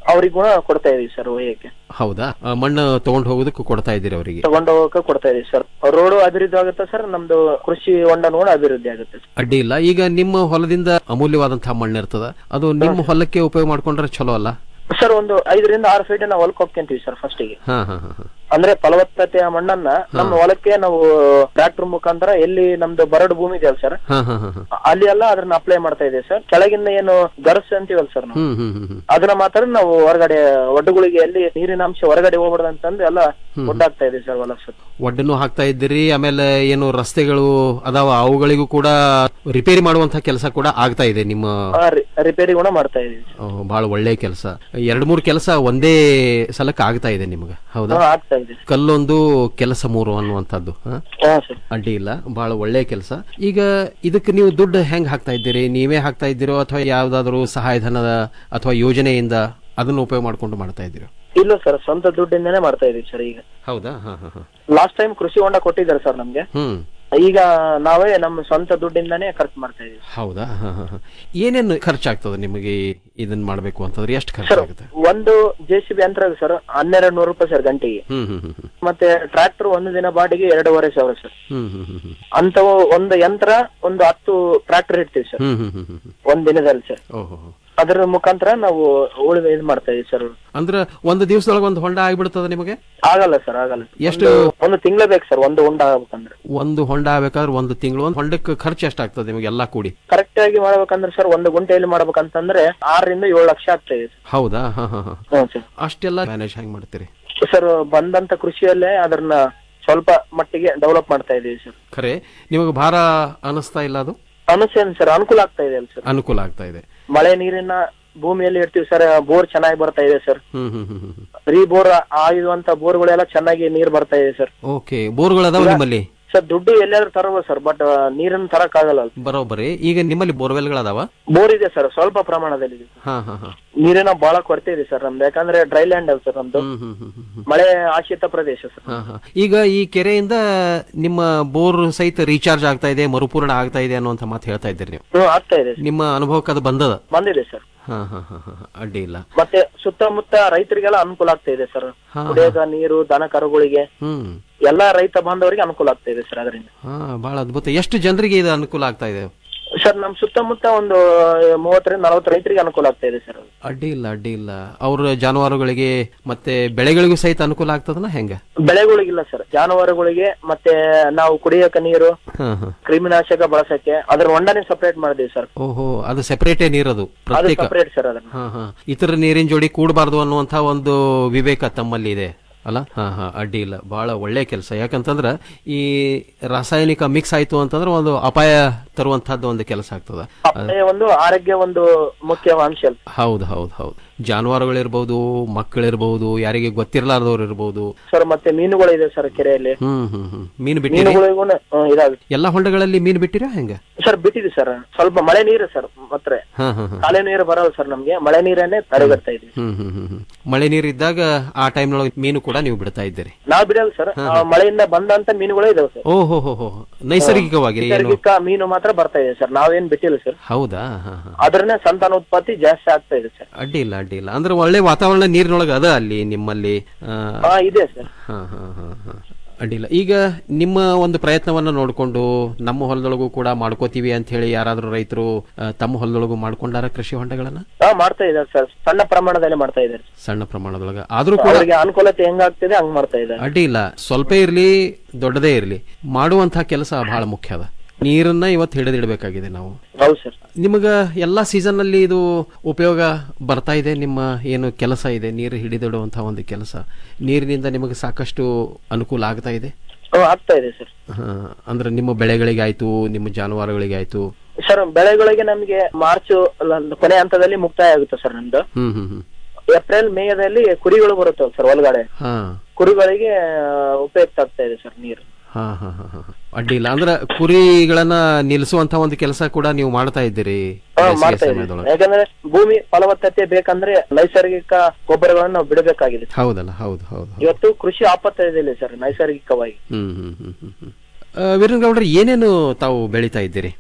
ಅವ್ರಿಗೂ ಕೊಡ್ತಾ ಇದೀವಿ ಸರ್ ಒಯ್ಯಕ್ಕೆ ಹೌದಾ ಆ, ಮಣ್ಣು ತಗೊಂಡು ಹೋಗೋದಕ್ಕೆ ಕೊಡ್ತಾ ಇದ್ದೀರಿ ಅವರಿಗೆ ತಗೊಂಡು ಹೋಗಕ್ಕೆ ಕೊಡ್ತಾ ಇದೀವಿ ಸರ್ ರೋಡ್ ಅಭಿವೃದ್ಧಿ ಆಗುತ್ತೆ ಸರ್ ನಮ್ದು ಕೃಷಿ ಹೊಂಡನೂ ಕೂಡ ಅಭಿವೃದ್ಧಿ ಆಗುತ್ತೆ ಸರ್ ಅಡ್ಡಿ ಇಲ್ಲ ಈಗ ನಿಮ್ಮ ಹೊಲದಿಂದ ಅಮೂಲ್ಯವಾದಂತಹ ಮಣ್ಣು ಇರ್ತದ ಅದು ನಿಮ್ಮ ಹೊಲಕ್ಕೆ ಉಪಯೋಗ ಮಾಡ್ಕೊಂಡ್ರೆ ಚಲೋ ಅಲ್ಲ ಸರ್ ಒಂದು ಐದರಿಂದ ಆರು ಫೀಟ್ ನಾವು ಹೊಲಕ್ಕೆ ಹೋಗ್ಕೊಂತೀವಿ ಸರ್ ಫಸ್ಟಿಗೆ ಹಾ ಹಾ ಹಾ ಹಾ. ಅಂದ್ರೆ ಫಲವತ್ತತೆಯ ಮಣ್ಣನ್ನ ನಮ್ಮ ಹೊಲಕ್ಕೆ ನಾವು ಟ್ರಾಕ್ಟರ್ ಮುಖಾಂತರ ಎಲ್ಲಿ ನಮ್ದು ಬರಡು ಭೂಮಿ ಇದೆಯಲ್ಲ ಸರ್ ಹಾ ಹಾ ಹಾ ಹಾ. ಅಲ್ಲಿ ಎಲ್ಲ ಅದನ್ನ ಅಪ್ಲೈ ಮಾಡ್ತಾ ಇದೀವಿ ಸರ್ ಕೆಳಗಿಂದ ಏನು ಗರ್ಸ್ ಅಂತೀವಲ್ಲ ಸರ್ ನಾವು ಹ್ಮ್ ಹ್ಮ್ ಹ್ಮ್ ಹ್ಮ್ ಅದನ್ನ ಮಾತ್ರ ನಾವು ಹೊರಗಡೆ ಒಡ್ಡುಗಳಿಗೆ ಎಲ್ಲಿ ನೀರಿನ ಅಂಶ ಹೊರಗಡೆ ಹೋಗ್ಬಾರ್ದು ಅಂತಂದು ಎಲ್ಲ ಹ್ಮ್. ಒಡ್ಡಾಗ್ತಾ ಇದೀವಿ ಸರ್ ಹೊಲ ಸುತ್ತ ಒಡ್ಡನ್ನು ಹಾಕ್ತಾ ಇದ್ದೀರಿ ಆಮೇಲೆ ಏನು ರಸ್ತೆಗಳು ಅದಾವ ಅವುಗಳಿಗೂ ಕೂಡ ರಿಪೇರಿ ಮಾಡುವಂತಹ ಕೆಲಸ ಕೂಡ ಆಗ್ತಾ ಇದೆ ನಿಮ್ಮ ಆ, ರಿ- ರಿಪೇರಿ ಕೂಡ ಮಾಡ್ತಾ ಇದೀವಿ ಓ, ಬಹಳ ಒಳ್ಳೆ ಕೆಲಸ ಎರಡ್ ಮೂರು ಕೆಲಸ ಒಂದೇ ಸಲಕ್ಕೆ ಆಗ್ತಾ ಇದೆ ನಿಮ್ಗೆ ಹೌದಾ ಹಾ, ಆಗ್ತಾ ಇದೆ ಕಲ್ಲೊಂದು ಕೆಲಸ ಮೂರು ಅನ್ನುವಂಥದ್ದು ಹಾ? ಹಾ ಸರ್ ಅಡ್ಡಿ ಇಲ್ಲ ಬಹಳ ಒಳ್ಳೆ ಕೆಲಸ ಈಗ ಇದಕ್ಕೆ ನೀವು ದುಡ್ಡು ಹೆಂಗ್ ಹಾಕ್ತಾ ಇದ್ದೀರಿ ನೀವೇ ಹಾಕ್ತಾ ಇದ್ದೀರೋ ಅಥವಾ ಯಾವ್ದಾದ್ರು ಸಹಾಯಧನದ ಅಥವಾ ಯೋಜನೆಯಿಂದ ಅದನ್ನು ಉಪಯೋಗ ಮಾಡ್ಕೊಂಡು ಮಾಡ್ತಾ ಇದ್ದೀರೋ ಇಲ್ಲ ಸರ್ ಸ್ವಂತ ದುಡ್ಡಿಂದನೇ ಮಾಡ್ತಾ ಇದೀವಿ ಸರ್ ಈಗ ಹೌದಾ ಹಾ ಹಾ ಹಾ ಲಾಸ್ಟ್ ಟೈಮ್ ಕೃಷಿ ಹೊಂಡ ಕೊಟ್ಟಿದ್ದಾರೆ ಸರ್ ನಮ್ಗೆ ಹ್ಮ್ ಈಗ ನಾವೇ ನಮ್ಮ ಸ್ವಂತ ದುಡ್ಡಿಂದಾನೇ ಖರ್ಚು ಮಾಡ್ತಾ ಇದೀವಿ ಹೌದಾ ಹಾ ಹಾ ಹಾ ಏನೇನು ಖರ್ಚಾಗ್ತದೆ ನಿಮಗೆ ಇದನ್ನ ಮಾಡ್ಬೇಕು ಅಂತಂದ್ರೆ ಎಷ್ಟು ಖರ್ಚಾಗುತ್ತೆ ಒಂದು ಜೆ ಸಿ ಬಿ ಯಂತ್ರ ಸರ್ ಹನ್ನೆರಡು ನೂರು ರೂಪಾಯಿ ಸರ್ ಗಂಟೆಗೆ ಹ್ಮ್ ಹ್ಮ್ ಹ್ಮ್ ಹ್ಮ್ ಮತ್ತೆ ಟ್ರಾಕ್ಟರ್ ಒಂದು ದಿನ ಬಾಡಿಗೆ ಎರಡೂವರೆ ಸಾವಿರ ಸರ್ ಹ್ಮ್ ಹ್ಮ್ ಹ್ಮ್ ಹ್ಮ್ ಅಂತವು ಒಂದು ಯಂತ್ರ ಒಂದು ಹತ್ತು ಟ್ರಾಕ್ಟರ್ ಇಡ್ತೀವಿ ಸರ್ ಹ್ಮ್ ಹ್ಮ್ ಹ್ಮ್ ಹ್ಮ್ ಹ್ಮ್ ಒಂದ್ ದಿನದಲ್ಲಿ ಸರ್ ಓಹೋ ಅದರ ಮುಖಾಂತರ ನಾವು ಉಳಿದ ಇದು ಮಾಡ್ತಾ ಇದೀವಿ ಸರ್ ಅಂದ್ರೆ ಒಂದು ದಿವಸದೊಳಗೆ ಒಂದು ಹೊಂಡ ಆಗ್ಬಿಡ್ತದ ನಿಮಗೆ ಆಗಲ್ಲ ಸರ್ ಆಗಲ್ಲ ಎಷ್ಟು? ಒಂದು- ಒಂದು ತಿಂಗಳ ಬೇಕು ಸರ್ ಒಂದು ಹೊಂಡ ಆಗ್ಬೇಕಂದ್ರೆ ಒಂದು ಹೊಂಡ ಆಗ್ಬೇಕಾದ್ರೆ ಒಂದು ತಿಂಗಳು ಒಂದು ಹೊಂಡಕ್ಕೆ ಖರ್ಚು ಎಷ್ಟಾಗ್ತದೆ ನಿಮಗೆ ಎಲ್ಲಾ ಕೂಡಿ ಕರೆಕ್ಟ್ ಆಗಿ ಮಾಡ್ಬೇಕಂದ್ರೆ ಸರ್ ಒಂದು ಗುಂಟೆಯಲ್ಲಿ ಮಾಡ್ಬೇಕಂತಂದ್ರೆ ಆರರಿಂದ ಏಳು ಲಕ್ಷ ಆಗ್ತಾ ಇದೆ ಹೌದಾ ಹಾ ಹಾ ಹಾ ಹ್ಮ್ ಸರ್ ಅಷ್ಟೆಲ್ಲ ಮ್ಯಾನೇಜ್ ಹೆಂಗ್ ಮಾಡ್ತೀರಿ ಸರ್ ಬಂದಂತ ಕೃಷಿಯಲ್ಲೇ ಅದನ್ನ ಸ್ವಲ್ಪ ಮಟ್ಟಿಗೆ ಡೆವಲಪ್ ಮಾಡ್ತಾ ಇದೀವಿ ಸರ್ ಖರೆ ನಿಮಗೆ ಭಾರ ಅನಿಸ್ತಾ ಇಲ್ಲ ಅದು ಅನುಸೇನ್ ಸರ್ ಅನುಕೂಲ ಆಗ್ತಾ ಇದೆ ಅಲ್ಲ ಸರ್ ಅನುಕೂಲ ಆಗ್ತಾ ಇದೆ ಮಳೆ ನೀರಿನ ಭೂಮಿಯಲ್ಲಿ ಇರ್ತೀವಿ ಸರ್ ಬೋರ್ ಚೆನ್ನಾಗಿ ಬರ್ತಾ ಇದೆ ಸರ್ ಹ್ಮ್ ಹ್ಮ್ ಹ್ಮ್ ಹ್ಮ್ ರೀ ಬೋರ್ ಆಯುವಂತ ಬೋರ್ಗಳೆಲ್ಲ ಚೆನ್ನಾಗಿ ನೀರ್ ಬರ್ತಾ ಇದೆ ಸರ್ ಓಕೆ ಬೋರ್ಗಳು ಅದಾವ ನಿಮ್ಮಲ್ಲಿ ಸರ್ ದುಡ್ಡು ಎಲ್ಲಾದ್ರೂ ತರಬಹುದು ಸರ್ ಬಟ್ ನೀರನ್ನ ತರಕ್ ಆಗಲ್ಲ ಬರೋಬ್ಬರಿ ಈಗ ನಿಮ್ಮಲ್ಲಿ ಬೋರ್ವೆಲ್ಗಳು ಅದಾವ ಬೋರ್ ಇದೆ ಸರ್ ಸ್ವಲ್ಪ ಪ್ರಮಾಣದಲ್ಲಿ ಇದೆ ಹಾ ಹಾ ಹಾ ನೀರಿನ ಬಹಳ ಕೊರತೆ ಇದೆ ಸರ್ ನಮ್ದು ಯಾಕಂದ್ರೆ ಡ್ರೈ ಲ್ಯಾಂಡ್ ಅಲ್ಲ ಸರ್ ನಮ್ದು ಹ್ಮ್ ಹ್ಮ್ ಹ್ಮ್ ಹ್ಮ್ ಹ್ಮ್. ಮಳೆ ಆಶ್ರಿತ ಪ್ರದೇಶ ಸರ್ ಹಾ ಹಾ ಈಗ ಈ ಕೆರೆಯಿಂದ ನಿಮ್ಮ ಬೋರ್ ಸಹಿತ ರೀಚಾರ್ಜ್ ಆಗ್ತಾ ಇದೆ ಮರುಪೂರ್ಣ ಆಗ್ತಾ ಇದೆ ಅನ್ನುವಂತ ಮಾತು ಹೇಳ್ತಾ ಇದ್ದೀರಿ ನೀವು ಹ್ಮ್ ಆಗ್ತಾ ಇದೆ ನಿಮ್ಮ ಅನುಭವಕ್ಕೆ ಅದು ಬಂದದ ಬಂದಿದೆ ಸರ್ ಹಾ ಹಾ ಹಾ ಹಾ ಹಾ. ಅಡ್ಡಿ ಇಲ್ಲ ಮತ್ತೆ ಸುತ್ತಮುತ್ತ ರೈತರಿಗೆಲ್ಲ ಅನುಕೂಲ ಆಗ್ತಾ ಇದೆ ಸರ್ ಹಾ, ಕುಡಿಯೋಕ ನೀರು ದನ ಕರುಗಳಿಗೆ ಹ್ಮ್ ಎಲ್ಲಾ ರೈತ ಬಾಂಧವರಿಗೆ ಅನುಕೂಲ ಆಗ್ತಾ ಇದೆ ಸರ್ ಅದರಿಂದ ಹಾ ಬಹಳ ಅದ್ಭುತ ಎಷ್ಟು ಜನರಿಗೆ ಇದು ಅನುಕೂಲ ಆಗ್ತಾ ಇದೆ ಸರ್ ನಮ್ ಸುತ್ತಮುತ್ತ ಒಂದು ಮೂವತ್ತರಿಂದ ನಲವತ್ತು ರೈತರಿಗೆ ಅನುಕೂಲ ಆಗ್ತಾ ಇದೆ ಸರ್ ಅಡ್ಡಿ ಇಲ್ಲ ಅಡ್ಡಿ ಇಲ್ಲ ಅವ್ರ ಜಾನುವಾರುಗಳಿಗೆ ಮತ್ತೆ ಬೆಳೆಗಳಿಗೂ ಸಹಿತ ಅನುಕೂಲ ಆಗ್ತದನ ಹೆಂಗ ಬೆಳೆಗಳಿಗಿಲ್ಲ ಸರ್ ಜಾನುವಾರುಗಳಿಗೆ ಮತ್ತೆ ನಾವು ಕುಡಿಯೋಕ ನೀರು ಹಾ ಹಾ ಕ್ರಿಮಿನಾಶಕ ಬಳಸಕ್ಕೆ ಅದ್ರ ಹೊಂಡನೆ ಸಪರೇಟ್ ಮಾಡಿದೀವಿ ಸರ್ ಓಹೋ ಅದು ಸೆಪರೇಟೇ ನೀರದು ಅದು ಪ್ರತ್ಯೇಕ ಸಪರೇಟ್ ಸರ್ ಅದನ್ನ ಹಾ ಹಾ ಇತರ ನೀರಿನ ಜೋಡಿ ಕೂಡಬಾರ್ದು ಅನ್ನುವಂತ ಒಂದು ವಿವೇಕ ತಮ್ಮಲ್ಲಿ ಇದೆ ಅಲ್ಲ ಹಾ ಹಾ ಅಡ್ಡಿ ಇಲ್ಲ ಬಹಳ ಒಳ್ಳೆ ಕೆಲಸ ಯಾಕಂತಂದ್ರ ಈ ರಾಸಾಯನಿಕ ಮಿಕ್ಸ್ ಆಯ್ತು ಅಂತಂದ್ರೆ ಒಂದು ಅಪಾಯ ತರುವಂತಹದ್ದು ಒಂದು ಕೆಲಸ ಆಗ್ತದ ಅದೇ ಒಂದು ಆರೋಗ್ಯ ಒಂದು ಮುಖ್ಯ ಅಂಶ ಅಲ್ಲ ಹೌದು ಹೌದು ಹೌದು ಜಾನುವಾರುಗಳಿರ್ಬಹುದು ಮಕ್ಕಳಿರ್ಬಹುದು ಯಾರಿಗೆ ಗೊತ್ತಿರಲಾರ್ದವ್ರು ಇರ್ಬಹುದು ಸರ್ ಮತ್ತೆ ಮೀನುಗಳಿದೆ ಸರ್ ಕೆರೆಯಲ್ಲಿ ಹ್ಮ್ ಹ್ಮ್ ಹ್ಮ್ ಮೀನು ಬಿಟ್ಟಿರಿ ಮೀನುಗಳಿಗೂ ಇದಾಗುತ್ತೆ ಎಲ್ಲಾ ಹೊಂಡಗಳಲ್ಲಿ ಮೀನು ಬಿಟ್ಟಿರಾ ಹೆಂಗ ಸರ್ ಬಿಟ್ಟಿದೆ ಸರ್ ಸ್ವಲ್ಪ ಮಳೆ ನೀರು ಸರ್ ಮತ್ತೆ ಹಾ ಹಾ ಹಾ ಕಾಲೆ ನೀರು ಬರಲ್ಲ ಸರ್ ನಮ್ಗೆ ಮಳೆ ನೀರನ್ನೇ ತಡೆಗಟ್ತಾ ಇದೀವಿ ಹ್ಮ್ ಹ್ಮ್ ಹ್ಮ್ ಹ್ಮ್ ಮಳೆ ನೀರು ಇದ್ದಾಗ ಆ ಟೈಮ್ನೊಳಗೆ ಮೀನು ಕೂಡ ನೀವು ಬಿಡ್ತಾ ಇದ್ದೀರಿ ನಾವ್ ಬಿಡಲ್ಲ ಸರ್ ಹಾ, ಆ ಮಳೆಯಿಂದ ಬಂದಂತ ಮೀನುಗಳೇ ಇದಾವೆ ಸರ್ ಓ ಹೋ ಹೋ ಹೋ ನೈಸರ್ಗಿಕವಾಗಿ ಏನು ನೈಸರ್ಗಿಕ ಮೀನು ಮಾತ್ರ ಬರ್ತಾ ಇದೆ ಸರ್ ನಾವೇನ್ ಬಿಟ್ಟಿಲ್ಲ ಸರ್ ಹೌದಾ ಹಾ ಹಾ ಅದ್ರನ್ನೇ ಸಂತಾನೋತ್ಪತ್ತಿ ಜಾಸ್ತಿ ಆಗ್ತಾ ಇದೆ ಸರ್ ಅಡ್ಡಿ ಇಲ್ಲ ಅಡ್ಡಿ ಇಲ್ಲ ಅಂದ್ರೆ ಒಳ್ಳೆ ವಾತಾವರಣ ನೀರಿನೊಳಗೆ ಅದ ಅಲ್ಲಿ ನಿಮ್ಮಲ್ಲಿ ಆ, ಹಾ ಇದೆ ಸರ್ ಹಾ ಹಾ ಹಾ ಹಾ ಅಡ್ಡಿಲ್ಲ ಈಗ ನಿಮ್ಮ ಒಂದು ಪ್ರಯತ್ನವನ್ನ ನೋಡಿಕೊಂಡು ನಮ್ಮ ಹೊಲದೊಳಗೂ ಕೂಡ ಮಾಡ್ಕೋತೀವಿ ಅಂತ ಹೇಳಿ ಯಾರಾದ್ರೂ ರೈತರು ಆ, ತಮ್ಮ ಹೊಲದೊಳಗೂ ಮಾಡ್ಕೊಂಡಾರ ಕೃಷಿ ಹೊಂಡಗಳನ್ನ ಹಾ ಮಾಡ್ತಾ ಇದ್ದಾರೆ ಸರ್ ಸಣ್ಣ ಪ್ರಮಾಣದಲ್ಲಿ ಮಾಡ್ತಾ ಇದ್ದಾರೆ ಸಣ್ಣ ಪ್ರಮಾಣದೊಳಗೆ ಆದ್ರೂ ಕೂಡ ಅವರಿಗೆ ಅನುಕೂಲತೆ ಹೆಂಗಾಗ್ತಿದೆ ಹಂಗ್ ಮಾಡ್ತಾ ಇದ್ದಾರೆ ಅಡ್ಡಿ ಇಲ್ಲ ಸ್ವಲ್ಪ ಇರ್ಲಿ ದೊಡ್ಡದೇ ಇರ್ಲಿ ಮಾಡುವಂತಹ ಕೆಲಸ ಬಹಳ ಮುಖ್ಯ ಅದ ನೀರನ್ನ ಇವತ್ತು ಹಿಡಿದಿಡಬೇಕಾಗಿದೆ ನಾವು ಹೌದು ಸರ್ ನಿಮಗ ಎಲ್ಲಾ ಸೀಸನ್ ನಲ್ಲಿ ಇದು ಉಪಯೋಗ ಬರ್ತಾ ಇದೆ ನಿಮ್ಮ ಏನು ಕೆಲಸ ಇದೆ ನೀರು ಹಿಡಿದಿಡುವಂತಹ ಒಂದು ಕೆಲಸ ನೀರಿನಿಂದ ನಿಮಗೆ ಸಾಕಷ್ಟು ಅನುಕೂಲ ಆಗ್ತಾ ಇದೆ ಹ್ಮ್ ಆಗ್ತಾ ಇದೆ ಸರ್ ಹಾ, ಅಂದ್ರೆ ನಿಮ್ಮ ಬೆಳೆಗಳಿಗೆ ಆಯ್ತು ನಿಮ್ಮ ಜಾನುವಾರುಗಳಿಗೆ ಆಯ್ತು ಸರ್ ಬೆಳೆಗಳಿಗೆ ನಮ್ಗೆ ಮಾರ್ಚ್ ಕೊನೆ ಹಂತದಲ್ಲಿ ಮುಕ್ತಾಯ ಆಗುತ್ತೆ ಸರ್ ನಮ್ದು ಹ್ಮ್ ಹ್ಮ್ ಹ್ಮ್ ಏಪ್ರಿಲ್ ಮೇದಲ್ಲಿ ಕುರಿಗಳು ಬರುತ್ತವೆ ಸರ್ ಒಳಗಡೆ ಹಾ ಕುರಿಗಳಿಗೆ ಆ, ಉಪಯುಕ್ತ ಆಗ್ತಾ ಇದೆ ಸರ್ ನೀರು ಹಾ ಹಾ ಹಾ ಹಾ ಅಡ್ಡಿ ಇಲ್ಲ ಅಂದ್ರೆ ಕುರಿಗಳನ್ನ ನಿಲ್ಲಿಸುವಂತ ಒಂದು ಕೆಲಸ ಕೂಡ ನೀವು ಮಾಡ್ತಾ ಇದ್ದೀರಿ ಹಾ, ಬೇಸಿಗೆ ಮಾಡ್ತಾ ಇದೀವಿ ಸಮಯದೊಳಗೆ ಯಾಕಂದ್ರೆ ಭೂಮಿ ಫಲವತ್ತತೆ ಬೇಕಂದ್ರೆ ನೈಸರ್ಗಿಕ ಗೊಬ್ಬರಗಳನ್ನು ನಾವು ಬಿಡಬೇಕಾಗಿದೆ ಹೌದಲ್ಲ ಹೌದು ಹೌದು ಇವತ್ತು ಕೃಷಿ ಆಪತ್ತದಲ್ಲಿ ಸರ್ ನೈಸರ್ಗಿಕವಾಗಿ ಹ್ಮ್ ಹ್ಮ್ ಹ್ಮ್ ಹ್ಮ್ ಹ್ಮ್ ಆ, ವೀರನ್ ಗೌಡ್ರೆ ಏನೇನು ತಾವು ಬೆಳಿತಾ ಇದ್ದೀರಿ ಸರ್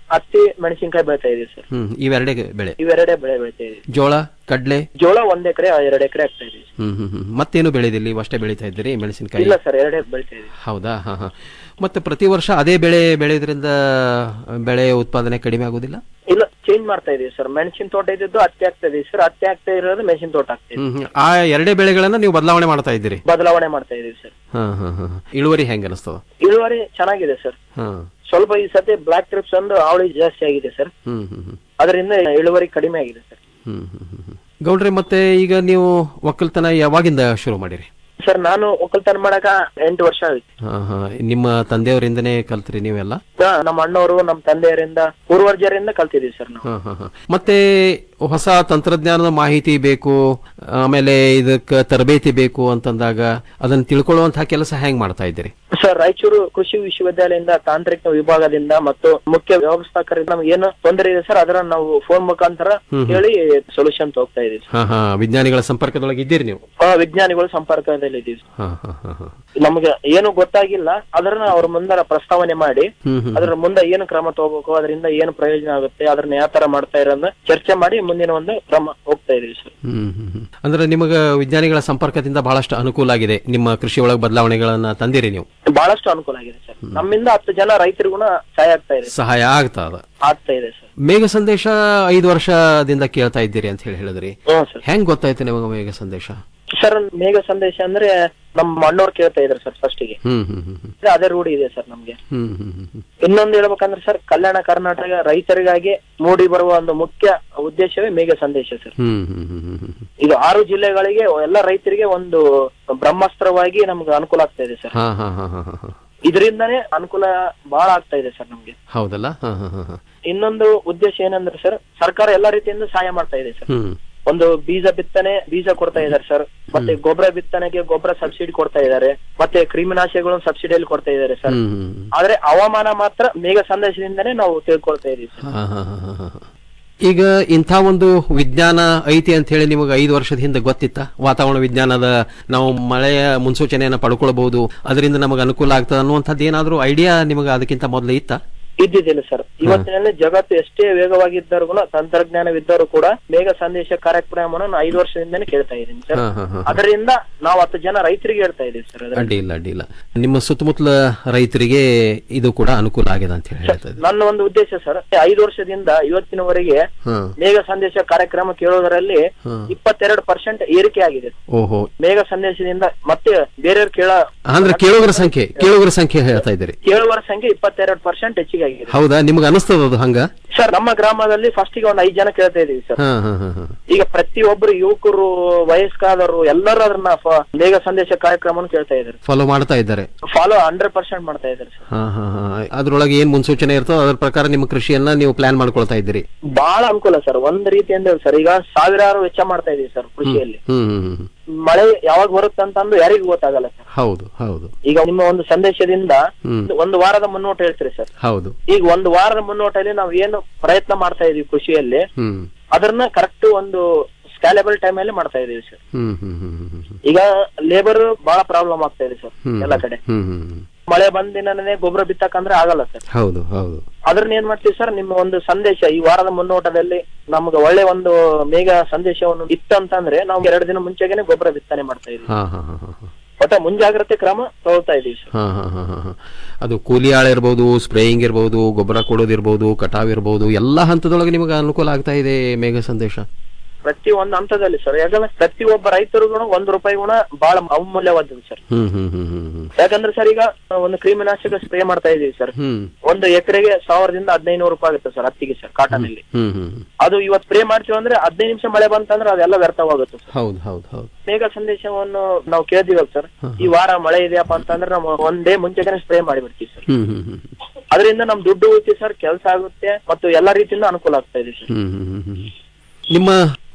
ಹತ್ತಿ ಮೆಣಸಿನಕಾಯಿ ಬೆಳಿತಾ ಇದೀವಿ ಸರ್ ಹ್ಮ್ ಇವೆರಡೇ ಬೆಳೆ ಇವೆರಡೇ ಬೆಳೆ ಬೆಳಿತಾ ಇದೀವಿ ಜೋಳ ಕಡ್ಲೆ ಜೋಳ ಒಂದ್ ಎಕರೆ ಎರಡ್ ಎಕರೆ ಆಗ್ತಾ ಇದೀವಿ ಹ್ಮ್ ಹ್ಮ್ ಹ್ಮ್ ಮತ್ತೇನು ಬೆಳೆದಿಲ್ಲ ನೀವು ಅಷ್ಟೇ ಬೆಳೀತಾ ಇದ್ದೀರಿ ಮೆಣಸಿನಕಾಯಿ ಇಲ್ಲ ಸರ್ ಎರಡೇ ಬೆಳಿತಾ ಇದೀವಿ ಹೌದಾ ಹಾ ಹಾ ಮತ್ತೆ ಪ್ರತಿ ವರ್ಷ ಅದೇ ಬೆಳೆ ಬೆಳೆಯೋದ್ರಿಂದ ಬೆಳೆ ಉತ್ಪಾದನೆ ಕಡಿಮೆ ಆಗೋದಿಲ್ಲ ಇಲ್ಲ ಚೇಂಜ್ ಮಾಡ್ತಾ ಇದೀವಿ ಸರ್ ಮೆಣಸಿನ ತೋಟ ಇದ್ದಿದ್ದು ಹತ್ತಿ ಆಗ್ತಾ ಇದೀವಿ ಸರ್ ಹತ್ತಿ ಆಗ್ತಾ ಇರೋದು ಮೆಣಸಿನ ತೋಟ ಆಗ್ತಾ ಇದೆ ಹ್ಮ್ ಹ್ಮ್. ಆ ಎರಡೇ ಬೆಳೆಗಳನ್ನ ನೀವು ಬದಲಾವಣೆ ಮಾಡ್ತಾ ಇದ್ದೀರಿ ಬದಲಾವಣೆ ಮಾಡ್ತಾ ಇದೀವಿ ಸರ್ ಹಾ ಹಾ ಹಾ ಇಳುವರಿ ಹೆಂಗ ಅನಿಸ್ತದ ಇಳುವರಿ ಚೆನ್ನಾಗಿದೆ ಸರ್ ಹಾ ಸ್ವಲ್ಪ ಈ ಸತಿ ಬ್ಲಾಕ್ ಟ್ರಿಪ್ಸ್ ಒಂದು ಅವಳಿ ಜಾಸ್ತಿ ಆಗಿದೆ ಸರ್ ಹ್ಮ್ ಹ್ಮ್ ಹ್ಮ್ ಅದರಿಂದ ಇಳುವರಿ ಕಡಿಮೆ ಆಗಿದೆ ಸರ್ ಹ್ಮ್ ಹ್ಮ್ ಹ್ಮ್ ಹ್ಮ್. ಗೌಡ್ರೆ ಮತ್ತೆ ಈಗ ನೀವು ಒಕ್ಕಲ್ತನ ಯಾವಾಗಿಂದ ಶುರು ಮಾಡಿರಿ ಸರ್ ನಾನು ಒಕ್ಕಲ್ತನ ಮಾಡಕ ಎಂಟು ವರ್ಷ ಆಯ್ತು ಹಾ ಹಾ ನಿಮ್ಮ ತಂದೆಯವರಿಂದನೇ ಕಲ್ತ್ರಿ ನೀವೆಲ್ಲ ಹಾ, ನಮ್ಮ ಅಣ್ಣವರು ನಮ್ಮ ತಂದೆಯರಿಂದ ಪೂರ್ವಜರಿಂದ ಕಲ್ತಿದೀವಿ ಸರ್ ನಾವು ಹಾ ಹಾ ಹಾ ಮತ್ತೆ ಹೊಸ ತಂತ್ರಜ್ಞಾನದ ಮಾಹಿತಿ ಬೇಕು ಆಮೇಲೆ ಇದಕ್ಕೆ ತರಬೇತಿ ಬೇಕು ಅಂತಂದಾಗ ಅದನ್ನ ತಿಳ್ಕೊಳ್ಳುವಂತಹ ಕೆಲಸ ಹೆಂಗ್ ಮಾಡ್ತಾ ಇದ್ದೀರಿ ಸರ್ ರಾಯಚೂರು ಕೃಷಿ ವಿಶ್ವವಿದ್ಯಾಲಯದಿಂದ ತಾಂತ್ರಿಕ ವಿಭಾಗದಿಂದ ಮತ್ತು ಮುಖ್ಯ ವ್ಯವಸ್ಥಾಪಕರಿಂದ ನಮ್ಗೆ ಏನು ತೊಂದರೆ ಇದೆ ಸರ್ ಅದನ್ನ ನಾವು ಫೋನ್ ಮುಖಾಂತರ ಹ್ಮ್. ಹೇಳಿ ಸೊಲ್ಯೂಷನ್ ಹೋಗ್ತಾ ಇದೀವಿ ಹಾ ಹಾ ವಿಜ್ಞಾನಿಗಳ ಸಂಪರ್ಕದೊಳಗೆ ಇದ್ದೀರಿ ನೀವು ಆ, ವಿಜ್ಞಾನಿಗಳು ಸಂಪರ್ಕದಲ್ಲಿ ಇದೀವಿ ಹಾ ಹಾ ಹಾ ಹಾ ನಮ್ಗೆ ಏನು ಗೊತ್ತಾಗಿಲ್ಲ ಅದನ್ನ ಅವ್ರ ಮುಂದೆ ಪ್ರಸ್ತಾವನೆ ಮಾಡಿ ಹ್ಮ್ ಹ್ಮ್ ಅದ್ರ ಮುಂದೆ ಏನು ಕ್ರಮ ತಗೋಬೇಕು ಅದರಿಂದ ಏನು ಪ್ರಯೋಜನ ಆಗುತ್ತೆ ಅದನ್ನ ಯಾವ ತರ ಮಾಡ್ತಾ ಇರೋದನ್ನ ಚರ್ಚೆ ಮಾಡಿ ಮುಂದಿನ ಒಂದು ಕ್ರಮ ಹೋಗ್ತಾ ಇದೀವಿ ಸರ್ ಹ್ಮ್ ಹ್ಮ್ ಹ್ಮ್. ಅಂದ್ರೆ ನಿಮಗ ವಿಜ್ಞಾನಿಗಳ ಸಂಪರ್ಕದಿಂದ ಬಹಳಷ್ಟು ಅನುಕೂಲ ಆಗಿದೆ ನಿಮ್ಮ ಕೃಷಿ ಒಳಗೆ ಬದಲಾವಣೆಗಳನ್ನ ತಂದಿರಿ ನೀವು ಬಹಳಷ್ಟು ಅನುಕೂಲ ಆಗಿದೆ ಸರ್ ನಮ್ಮಿಂದ ಹತ್ತು ಜನ ರೈತರಿಗೂ ಸಹಾಯ ಆಗ್ತಾ ಇದೆ ಸಹಾಯ ಆಗ್ತಾ ಅದ ಆಗ್ತಾ ಇದೆ ಸರ್ ಮೇಘ ಸಂದೇಶ ಐದು ವರ್ಷದಿಂದ ಕೇಳ್ತಾ ಇದ್ದೀರಿ ಅಂತ ಹೇಳಿ ಹೇಳಿದ್ರಿ ಹ್ಮ್ ಸರ್ ಹೆಂಗ್ ಗೊತ್ತಾಯ್ತು ನಿಮಗೆ ಮೇಘ ಸಂದೇಶ ಸರ್ ಮೇಘ ಸಂದೇಶ ಅಂದ್ರೆ ನಮ್ಮ ಅಣ್ಣವ್ರು ಕೇಳ್ತಾ ಇದ್ರು ಸರ್ ಫಸ್ಟ್ ಗೆ ಹ್ಮ್ ಹ್ಮ್ ಹ್ಮ್ ಹ್ಮ್ ಅದೇ ರೂಢಿ ಇದೆ ಸರ್ ನಮ್ಗೆ ಹ್ಮ್ ಹ್ಮ್ ಹ್ಮ್ ಹ್ಮ್ ಇನ್ನೊಂದು ಹೇಳ್ಬೇಕಂದ್ರೆ ಸರ್ ಕಲ್ಯಾಣ ಕರ್ನಾಟಕ ರೈತರಿಗಾಗಿ ಮೂಡಿ ಬರುವ ಒಂದು ಮುಖ್ಯ ಉದ್ದೇಶವೇ ಮೇಘ ಸಂದೇಶ ಸರ್ ಹ್ಮ್ ಹ್ಮ್ ಹ್ಮ್ ಹ್ಮ್ ಹ್ಮ್ ಇದು ಆರು ಜಿಲ್ಲೆಗಳಿಗೆ ಎಲ್ಲ ರೈತರಿಗೆ ಒಂದು ಬ್ರಹ್ಮಾಸ್ತ್ರವಾಗಿ ನಮ್ಗೆ ಅನುಕೂಲ ಆಗ್ತಾ ಇದೆ ಸರ್ ಹಾ ಹಾ ಹಾ ಹಾ ಹಾ ಹಾ ಇದರಿಂದಾನೇ ಅನುಕೂಲ ಬಹಳ ಆಗ್ತಾ ಇದೆ ಸರ್ ನಮ್ಗೆ ಹೌದಲ್ಲ ಹಾ ಹಾ ಹಾ ಹಾ ಇನ್ನೊಂದು ಉದ್ದೇಶ ಏನಂದ್ರೆ ಸರ್ ಸರ್ಕಾರ ಎಲ್ಲಾ ರೀತಿಯಿಂದ ಸಹಾಯ ಮಾಡ್ತಾ ಇದೆ ಸರ್ ಹ್ಮ್ ಒಂದು ಬೀಜ ಬಿತ್ತನೆ ಬೀಜ ಕೊಡ್ತಾ ಇದಾರೆ ಸರ್ ಮತ್ತೆ ಗೊಬ್ಬರ ಬಿತ್ತನೆಗೆ ಗೊಬ್ಬರ ಸಬ್ಸಿಡಿ ಕೊಡ್ತಾ ಇದ್ದಾರೆ ಮತ್ತೆ ಕ್ರಿಮಿನಾಶಕಗಳನ್ನು ಸಬ್ಸಿಡಿಯಲ್ಲಿ ಕೊಡ್ತಾ ಇದ್ದಾರೆ ಸರ್ ಹ್ಮ್ ಹ್ಮ್ ಹ್ಮ್. ಆದ್ರೆ ಹವಾಮಾನ ಮಾತ್ರ ಮೇಘ ಸಂದೇಶದಿಂದನೇ ನಾವು ತಿಳ್ಕೊಳ್ತಾ ಇದೀವಿ ಸರ್ ಹಾ ಹಾ ಹಾ ಹಾ ಹಾ ಹಾ. ಈಗ ಇಂಥ ಒಂದು ವಿಜ್ಞಾನ ಐತಿ ಅಂತ ಹೇಳಿ ನಿಮಗೆ ಐದು ವರ್ಷದ ಹಿಂದೆ ಗೊತ್ತಿತ್ತ ವಾತಾವರಣ ವಿಜ್ಞಾನದ ನಾವು ಮಳೆಯ ಮುನ್ಸೂಚನೆಯನ್ನ ಪಡ್ಕೊಳ್ಬಹುದು ಅದರಿಂದ ನಮಗೆ ಅನುಕೂಲ ಆಗ್ತದೆ ಅನ್ನುವಂಥದ್ದು ಏನಾದರೂ ಐಡಿಯಾ ನಿಮಗೆ ಅದಕ್ಕಿಂತ ಮೊದಲು ಇತ್ತ ಇದ್ದಿದ್ದಿಲ್ಲ ಸರ್ ಇವತ್ತಿನಲ್ಲಿ ಜಗತ್ತು ಎಷ್ಟೇ ವೇಗವಾಗಿದ್ದರೂ ಕೂಡ ತಂತ್ರಜ್ಞಾನವಿದ್ದರೂ ಕೂಡ ಮೇಘ ಸಂದೇಶ ಕಾರ್ಯಕ್ರಮವನ್ನು ನಾನು ಐದು ವರ್ಷದಿಂದನೇ ಕೇಳ್ತಾ ಇದ್ದೀನಿ ಸರ್ ಹಾ ಹಾ ಹಾ ಅದರಿಂದ ನಾವು ಹತ್ತು ಜನ ರೈತರಿಗೆ ಹೇಳ್ತಾ ಇದೀವಿ ಸರ್ ಅದರಲ್ಲಿ. ಅಡ್ಡಿ ಇಲ್ಲ ಅಡ್ಡಿ ಇಲ್ಲ ನಿಮ್ಮ ಸುತ್ತಮುತ್ತಲ ರೈತರಿಗೆ ಇದು ಕೂಡ ಅನುಕೂಲ ಆಗಿದೆ ಅಂತ ಹೇಳಿ ಹೇಳ್ತಾ ಇದ್ದಾರೆ ನನ್ನ ಒಂದು ಉದ್ದೇಶ ಸರ್ ಐದು ವರ್ಷದಿಂದ ಇವತ್ತಿನವರೆಗೆ ಹ್ಮ್ ಮೇಘ ಸಂದೇಶ ಕಾರ್ಯಕ್ರಮ ಕೇಳೋದರಲ್ಲಿ ಹ್ಮ್. ಇಪ್ಪತ್ತೆರಡು ಪರ್ಸೆಂಟ್ ಏರಿಕೆ ಆಗಿದೆ ಓಹೋ ಮೇಘ ಸಂದೇಶದಿಂದ ಮತ್ತೆ ಬೇರೆಯವ್ರು ಕೇಳ ಅಂದ್ರೆ ಕೇಳುಗರ ಸಂಖ್ಯೆ ಕೇಳುಗರ ಸಂಖ್ಯೆ ಹೇಳ್ತಾ ಇದ್ದೀರಿ ಕೇಳುವರ ಸಂಖ್ಯೆ ಇಪ್ಪತ್ತೆರಡು ಪರ್ಸೆಂಟ್ ಹೆಚ್ಚಿಗೆ ಆಗಿದೆ ಹೌದಾ ನಿಮ್ಗೆ ಅನಿಸ್ತದ ಅದು ಹಂಗ ಸರ್ ನಮ್ಮ ಗ್ರಾಮದಲ್ಲಿ ಫಸ್ಟ್ ಗೆ ಒಂದು ಐದು ಜನ ಕೇಳ್ತಾ ಇದೀವಿ ಸರ್ ಹಾ ಹಾ ಹಾ ಹಾ ಈಗ ಪ್ರತಿಯೊಬ್ಬರು ಯುವಕರು ವಯಸ್ಕಾದವರು ಎಲ್ಲರೂ ಅದನ್ನ ಫ- ಮೇಘ ಸಂದೇಶ ಕಾರ್ಯಕ್ರಮವನ್ನು ಕೇಳ್ತಾ ಇದ್ದಾರೆ ಫಾಲೋ ಮಾಡ್ತಾ ಇದ್ದಾರೆ ಫಾಲೋ ಹಂಡ್ರೆಡ್ ಪರ್ಸೆಂಟ್ ಮಾಡ್ತಾ ಇದ್ದಾರೆ ಸರ್ ಹಾ ಹಾ ಹಾ ಅದ್ರೊಳಗೆ ಏನ್ ಮುನ್ಸೂಚನೆ ಇರ್ತೋ ಅದ್ರ ಪ್ರಕಾರ ನಿಮ್ಮ ಕೃಷಿಯನ್ನ ನೀವು ಪ್ಲಾನ್ ಮಾಡ್ಕೊಳ್ತಾ ಇದ್ದೀರಿ ಬಹಳ ಅನುಕೂಲ ಸರ್ ಒಂದ್ ರೀತಿಯಿಂದ ಸರ್ ಈಗ ಸಾವಿರಾರು ವೆಚ್ಚ ಮಾಡ್ತಾ ಇದೀವಿ ಸರ್ ಕೃಷಿಯಲ್ಲಿ ಹ್ಮ್ ಹ್ಮ್ ಹ್ಮ್ ಹ್ಮ್. ಮಳೆ ಯಾವಾಗ ಬರುತ್ತೆ ಅಂತಂದು ಯಾರಿಗೂ ಗೊತ್ತಾಗಲ್ಲ ಸರ್ ಹೌದು ಹೌದು ಈಗ ನಿಮ್ಮ ಒಂದು ಸಂದೇಶದಿಂದ ಹ್ಮ್ ಒಂದು ವಾರದ ಮುನ್ನೋಟ ಹೇಳ್ತೀರಿ ಸರ್ ಹೌದು ಈಗ ಒಂದು ವಾರದ ಮುನ್ನೋಟಲ್ಲಿ ನಾವು ಏನು ಪ್ರಯತ್ನ ಮಾಡ್ತಾ ಇದೀವಿ ಕೃಷಿಯಲ್ಲಿ ಹ್ಮ್ ಅದನ್ನ ಕರೆಕ್ಟ್ ಒಂದು ಸ್ಕ್ಯಾಲೇಬಲ್ ಟೈಮ್ ಅಲ್ಲಿ ಮಾಡ್ತಾ ಇದೀವಿ ಸರ್ ಹ್ಮ್ ಹ್ಮ್ ಹ್ಮ್ ಹ್ಮ್ ಹ್ಮ್ ಹ್ಮ್ ಈಗ ಲೇಬರ್ ಬಹಳ ಪ್ರಾಬ್ಲಮ್ ಆಗ್ತಾ ಇದೆ ಸರ್ ಹ್ಮ್ ಎಲ್ಲ ಕಡೆ ಹ್ಮ್ ಹ್ಮ್ ಹ್ಮ್. ಮಳೆ ಬಂದ ದಿನನೇ ಗೊಬ್ಬರ ಬಿತ್ತಕಂದ್ರೆ ಆಗಲ್ಲ ಸರ್ ಹೌದು ಹೌದು ಅದ್ರನ್ನ ಏನ್ ಮಾಡ್ತೀವಿ ಸರ್ ನಿಮ್ಮ ಒಂದು ಸಂದೇಶ ಈ ವಾರದ ಮುನ್ನೋಟದಲ್ಲಿ ನಮ್ಗೆ ಒಳ್ಳೆ ಒಂದು ಮೇಘ ಸಂದೇಶವನ್ನು ಇತ್ತಂತಂದ್ರೆ ನಾವು ಎರಡು ದಿನ ಮುಂಚೆಗೆನೆ ಗೊಬ್ಬರ ಬಿತ್ತನೆ ಮಾಡ್ತಾ ಇದೀವಿ ಹಾ ಹಾ ಹಾ ಹಾ ಹಾ. ಒಟ್ಟ ಮುಂಜಾಗ್ರತೆ ಕ್ರಮ ತಗೊಳ್ತಾ ಇದೀವಿ ಸರ್ ಹಾ ಹಾ ಹಾ ಹಾ ಹಾ. ಅದು ಕೂಲಿ ಆಳ ಇರ್ಬೋದು ಸ್ಪ್ರೇಯಿಂಗ್ ಇರ್ಬೋದು ಗೊಬ್ಬರ ಕೊಡೋದಿರ್ಬೋದು ಕಟಾವ್ ಇರ್ಬೋದು ಎಲ್ಲಾ ಹಂತದೊಳಗೆ ನಿಮಗೆ ಅನುಕೂಲ ಆಗ್ತಾ ಇದೆ ಮೇಘ ಸಂದೇಶ ಪ್ರತಿ ಒಂದು ಹಂತದಲ್ಲಿ ಸರ್ ಯಾಕಂದ್ರೆ ಪ್ರತಿಯೊಬ್ಬ ರೈತರಿಗೂ ಒಂದು ರೂಪಾಯಿ ಗುಣ ಬಹಳ ಅಮೂಲ್ಯವಾದದ್ದು ಸರ್ ಹ್ಮ್ ಹ್ಮ್ ಹ್ಮ್ ಹ್ಮ್ ಹ್ಮ್ ಯಾಕಂದ್ರೆ ಸರ್ ಈಗ ಒಂದು ಕ್ರಿಮಿನಾಶಕ ಸ್ಪ್ರೇ ಮಾಡ್ತಾ ಇದೀವಿ ಸರ್ ಹ್ಮ್ ಒಂದು ಎಕರೆಗೆ ಸಾವಿರದಿಂದ ಹದಿನೈದು ನೂರು ರೂಪಾಯಿ ಆಗುತ್ತೆ ಸರ್ ಹತ್ತಿಗೆ ಸರ್ ಕಾಟನ್ ಅಲ್ಲಿ ಹ್ಮ್ ಹ್ಮ್ ಹ್ಮ್. ಅದು ಇವತ್ತು ಸ್ಪ್ರೇ ಮಾಡ್ತೀವಿ ಅಂದ್ರೆ ಹದಿನೈದು ನಿಮಿಷ ಮಳೆ ಬಂತಂದ್ರೆ ಅದೆಲ್ಲ ವ್ಯರ್ಥವಾಗುತ್ತೆ ಸರ್ ಹೌದು ಹೌದು ಹೌದು ಮೇಘ ಸಂದೇಶವನ್ನು ನಾವು ಕೇಳ್ತೀವಲ್ಲ ಸರ್ ಈ ವಾರ ಮಳೆ ಇದೆಯಪ್ಪ ಅಂತಂದ್ರೆ ನಾವು ಒಂದ್ ಡೇ ಮುಂಚೆಗೆ ಸ್ಪ್ರೇ ಮಾಡಿಬಿಡ್ತೀವಿ ಸರ್ ಹ್ಮ್ ಹ್ಮ್ ಹ್ಮ್ ಅದರಿಂದ ನಮ್ ದುಡ್ಡು ಉಳಿತಿ ಸರ್ ಕೆಲಸ ಆಗುತ್ತೆ ಮತ್ತು ಎಲ್ಲಾ ರೀತಿಯಿಂದ ಅನುಕೂಲ ಆಗ್ತಾ ಇದೆ ಸರ್ ಹ್ಮ್ ಹ್ಮ್ ಹ್ಮ್ ಹ್ಮ್. ನಿಮ್ಮ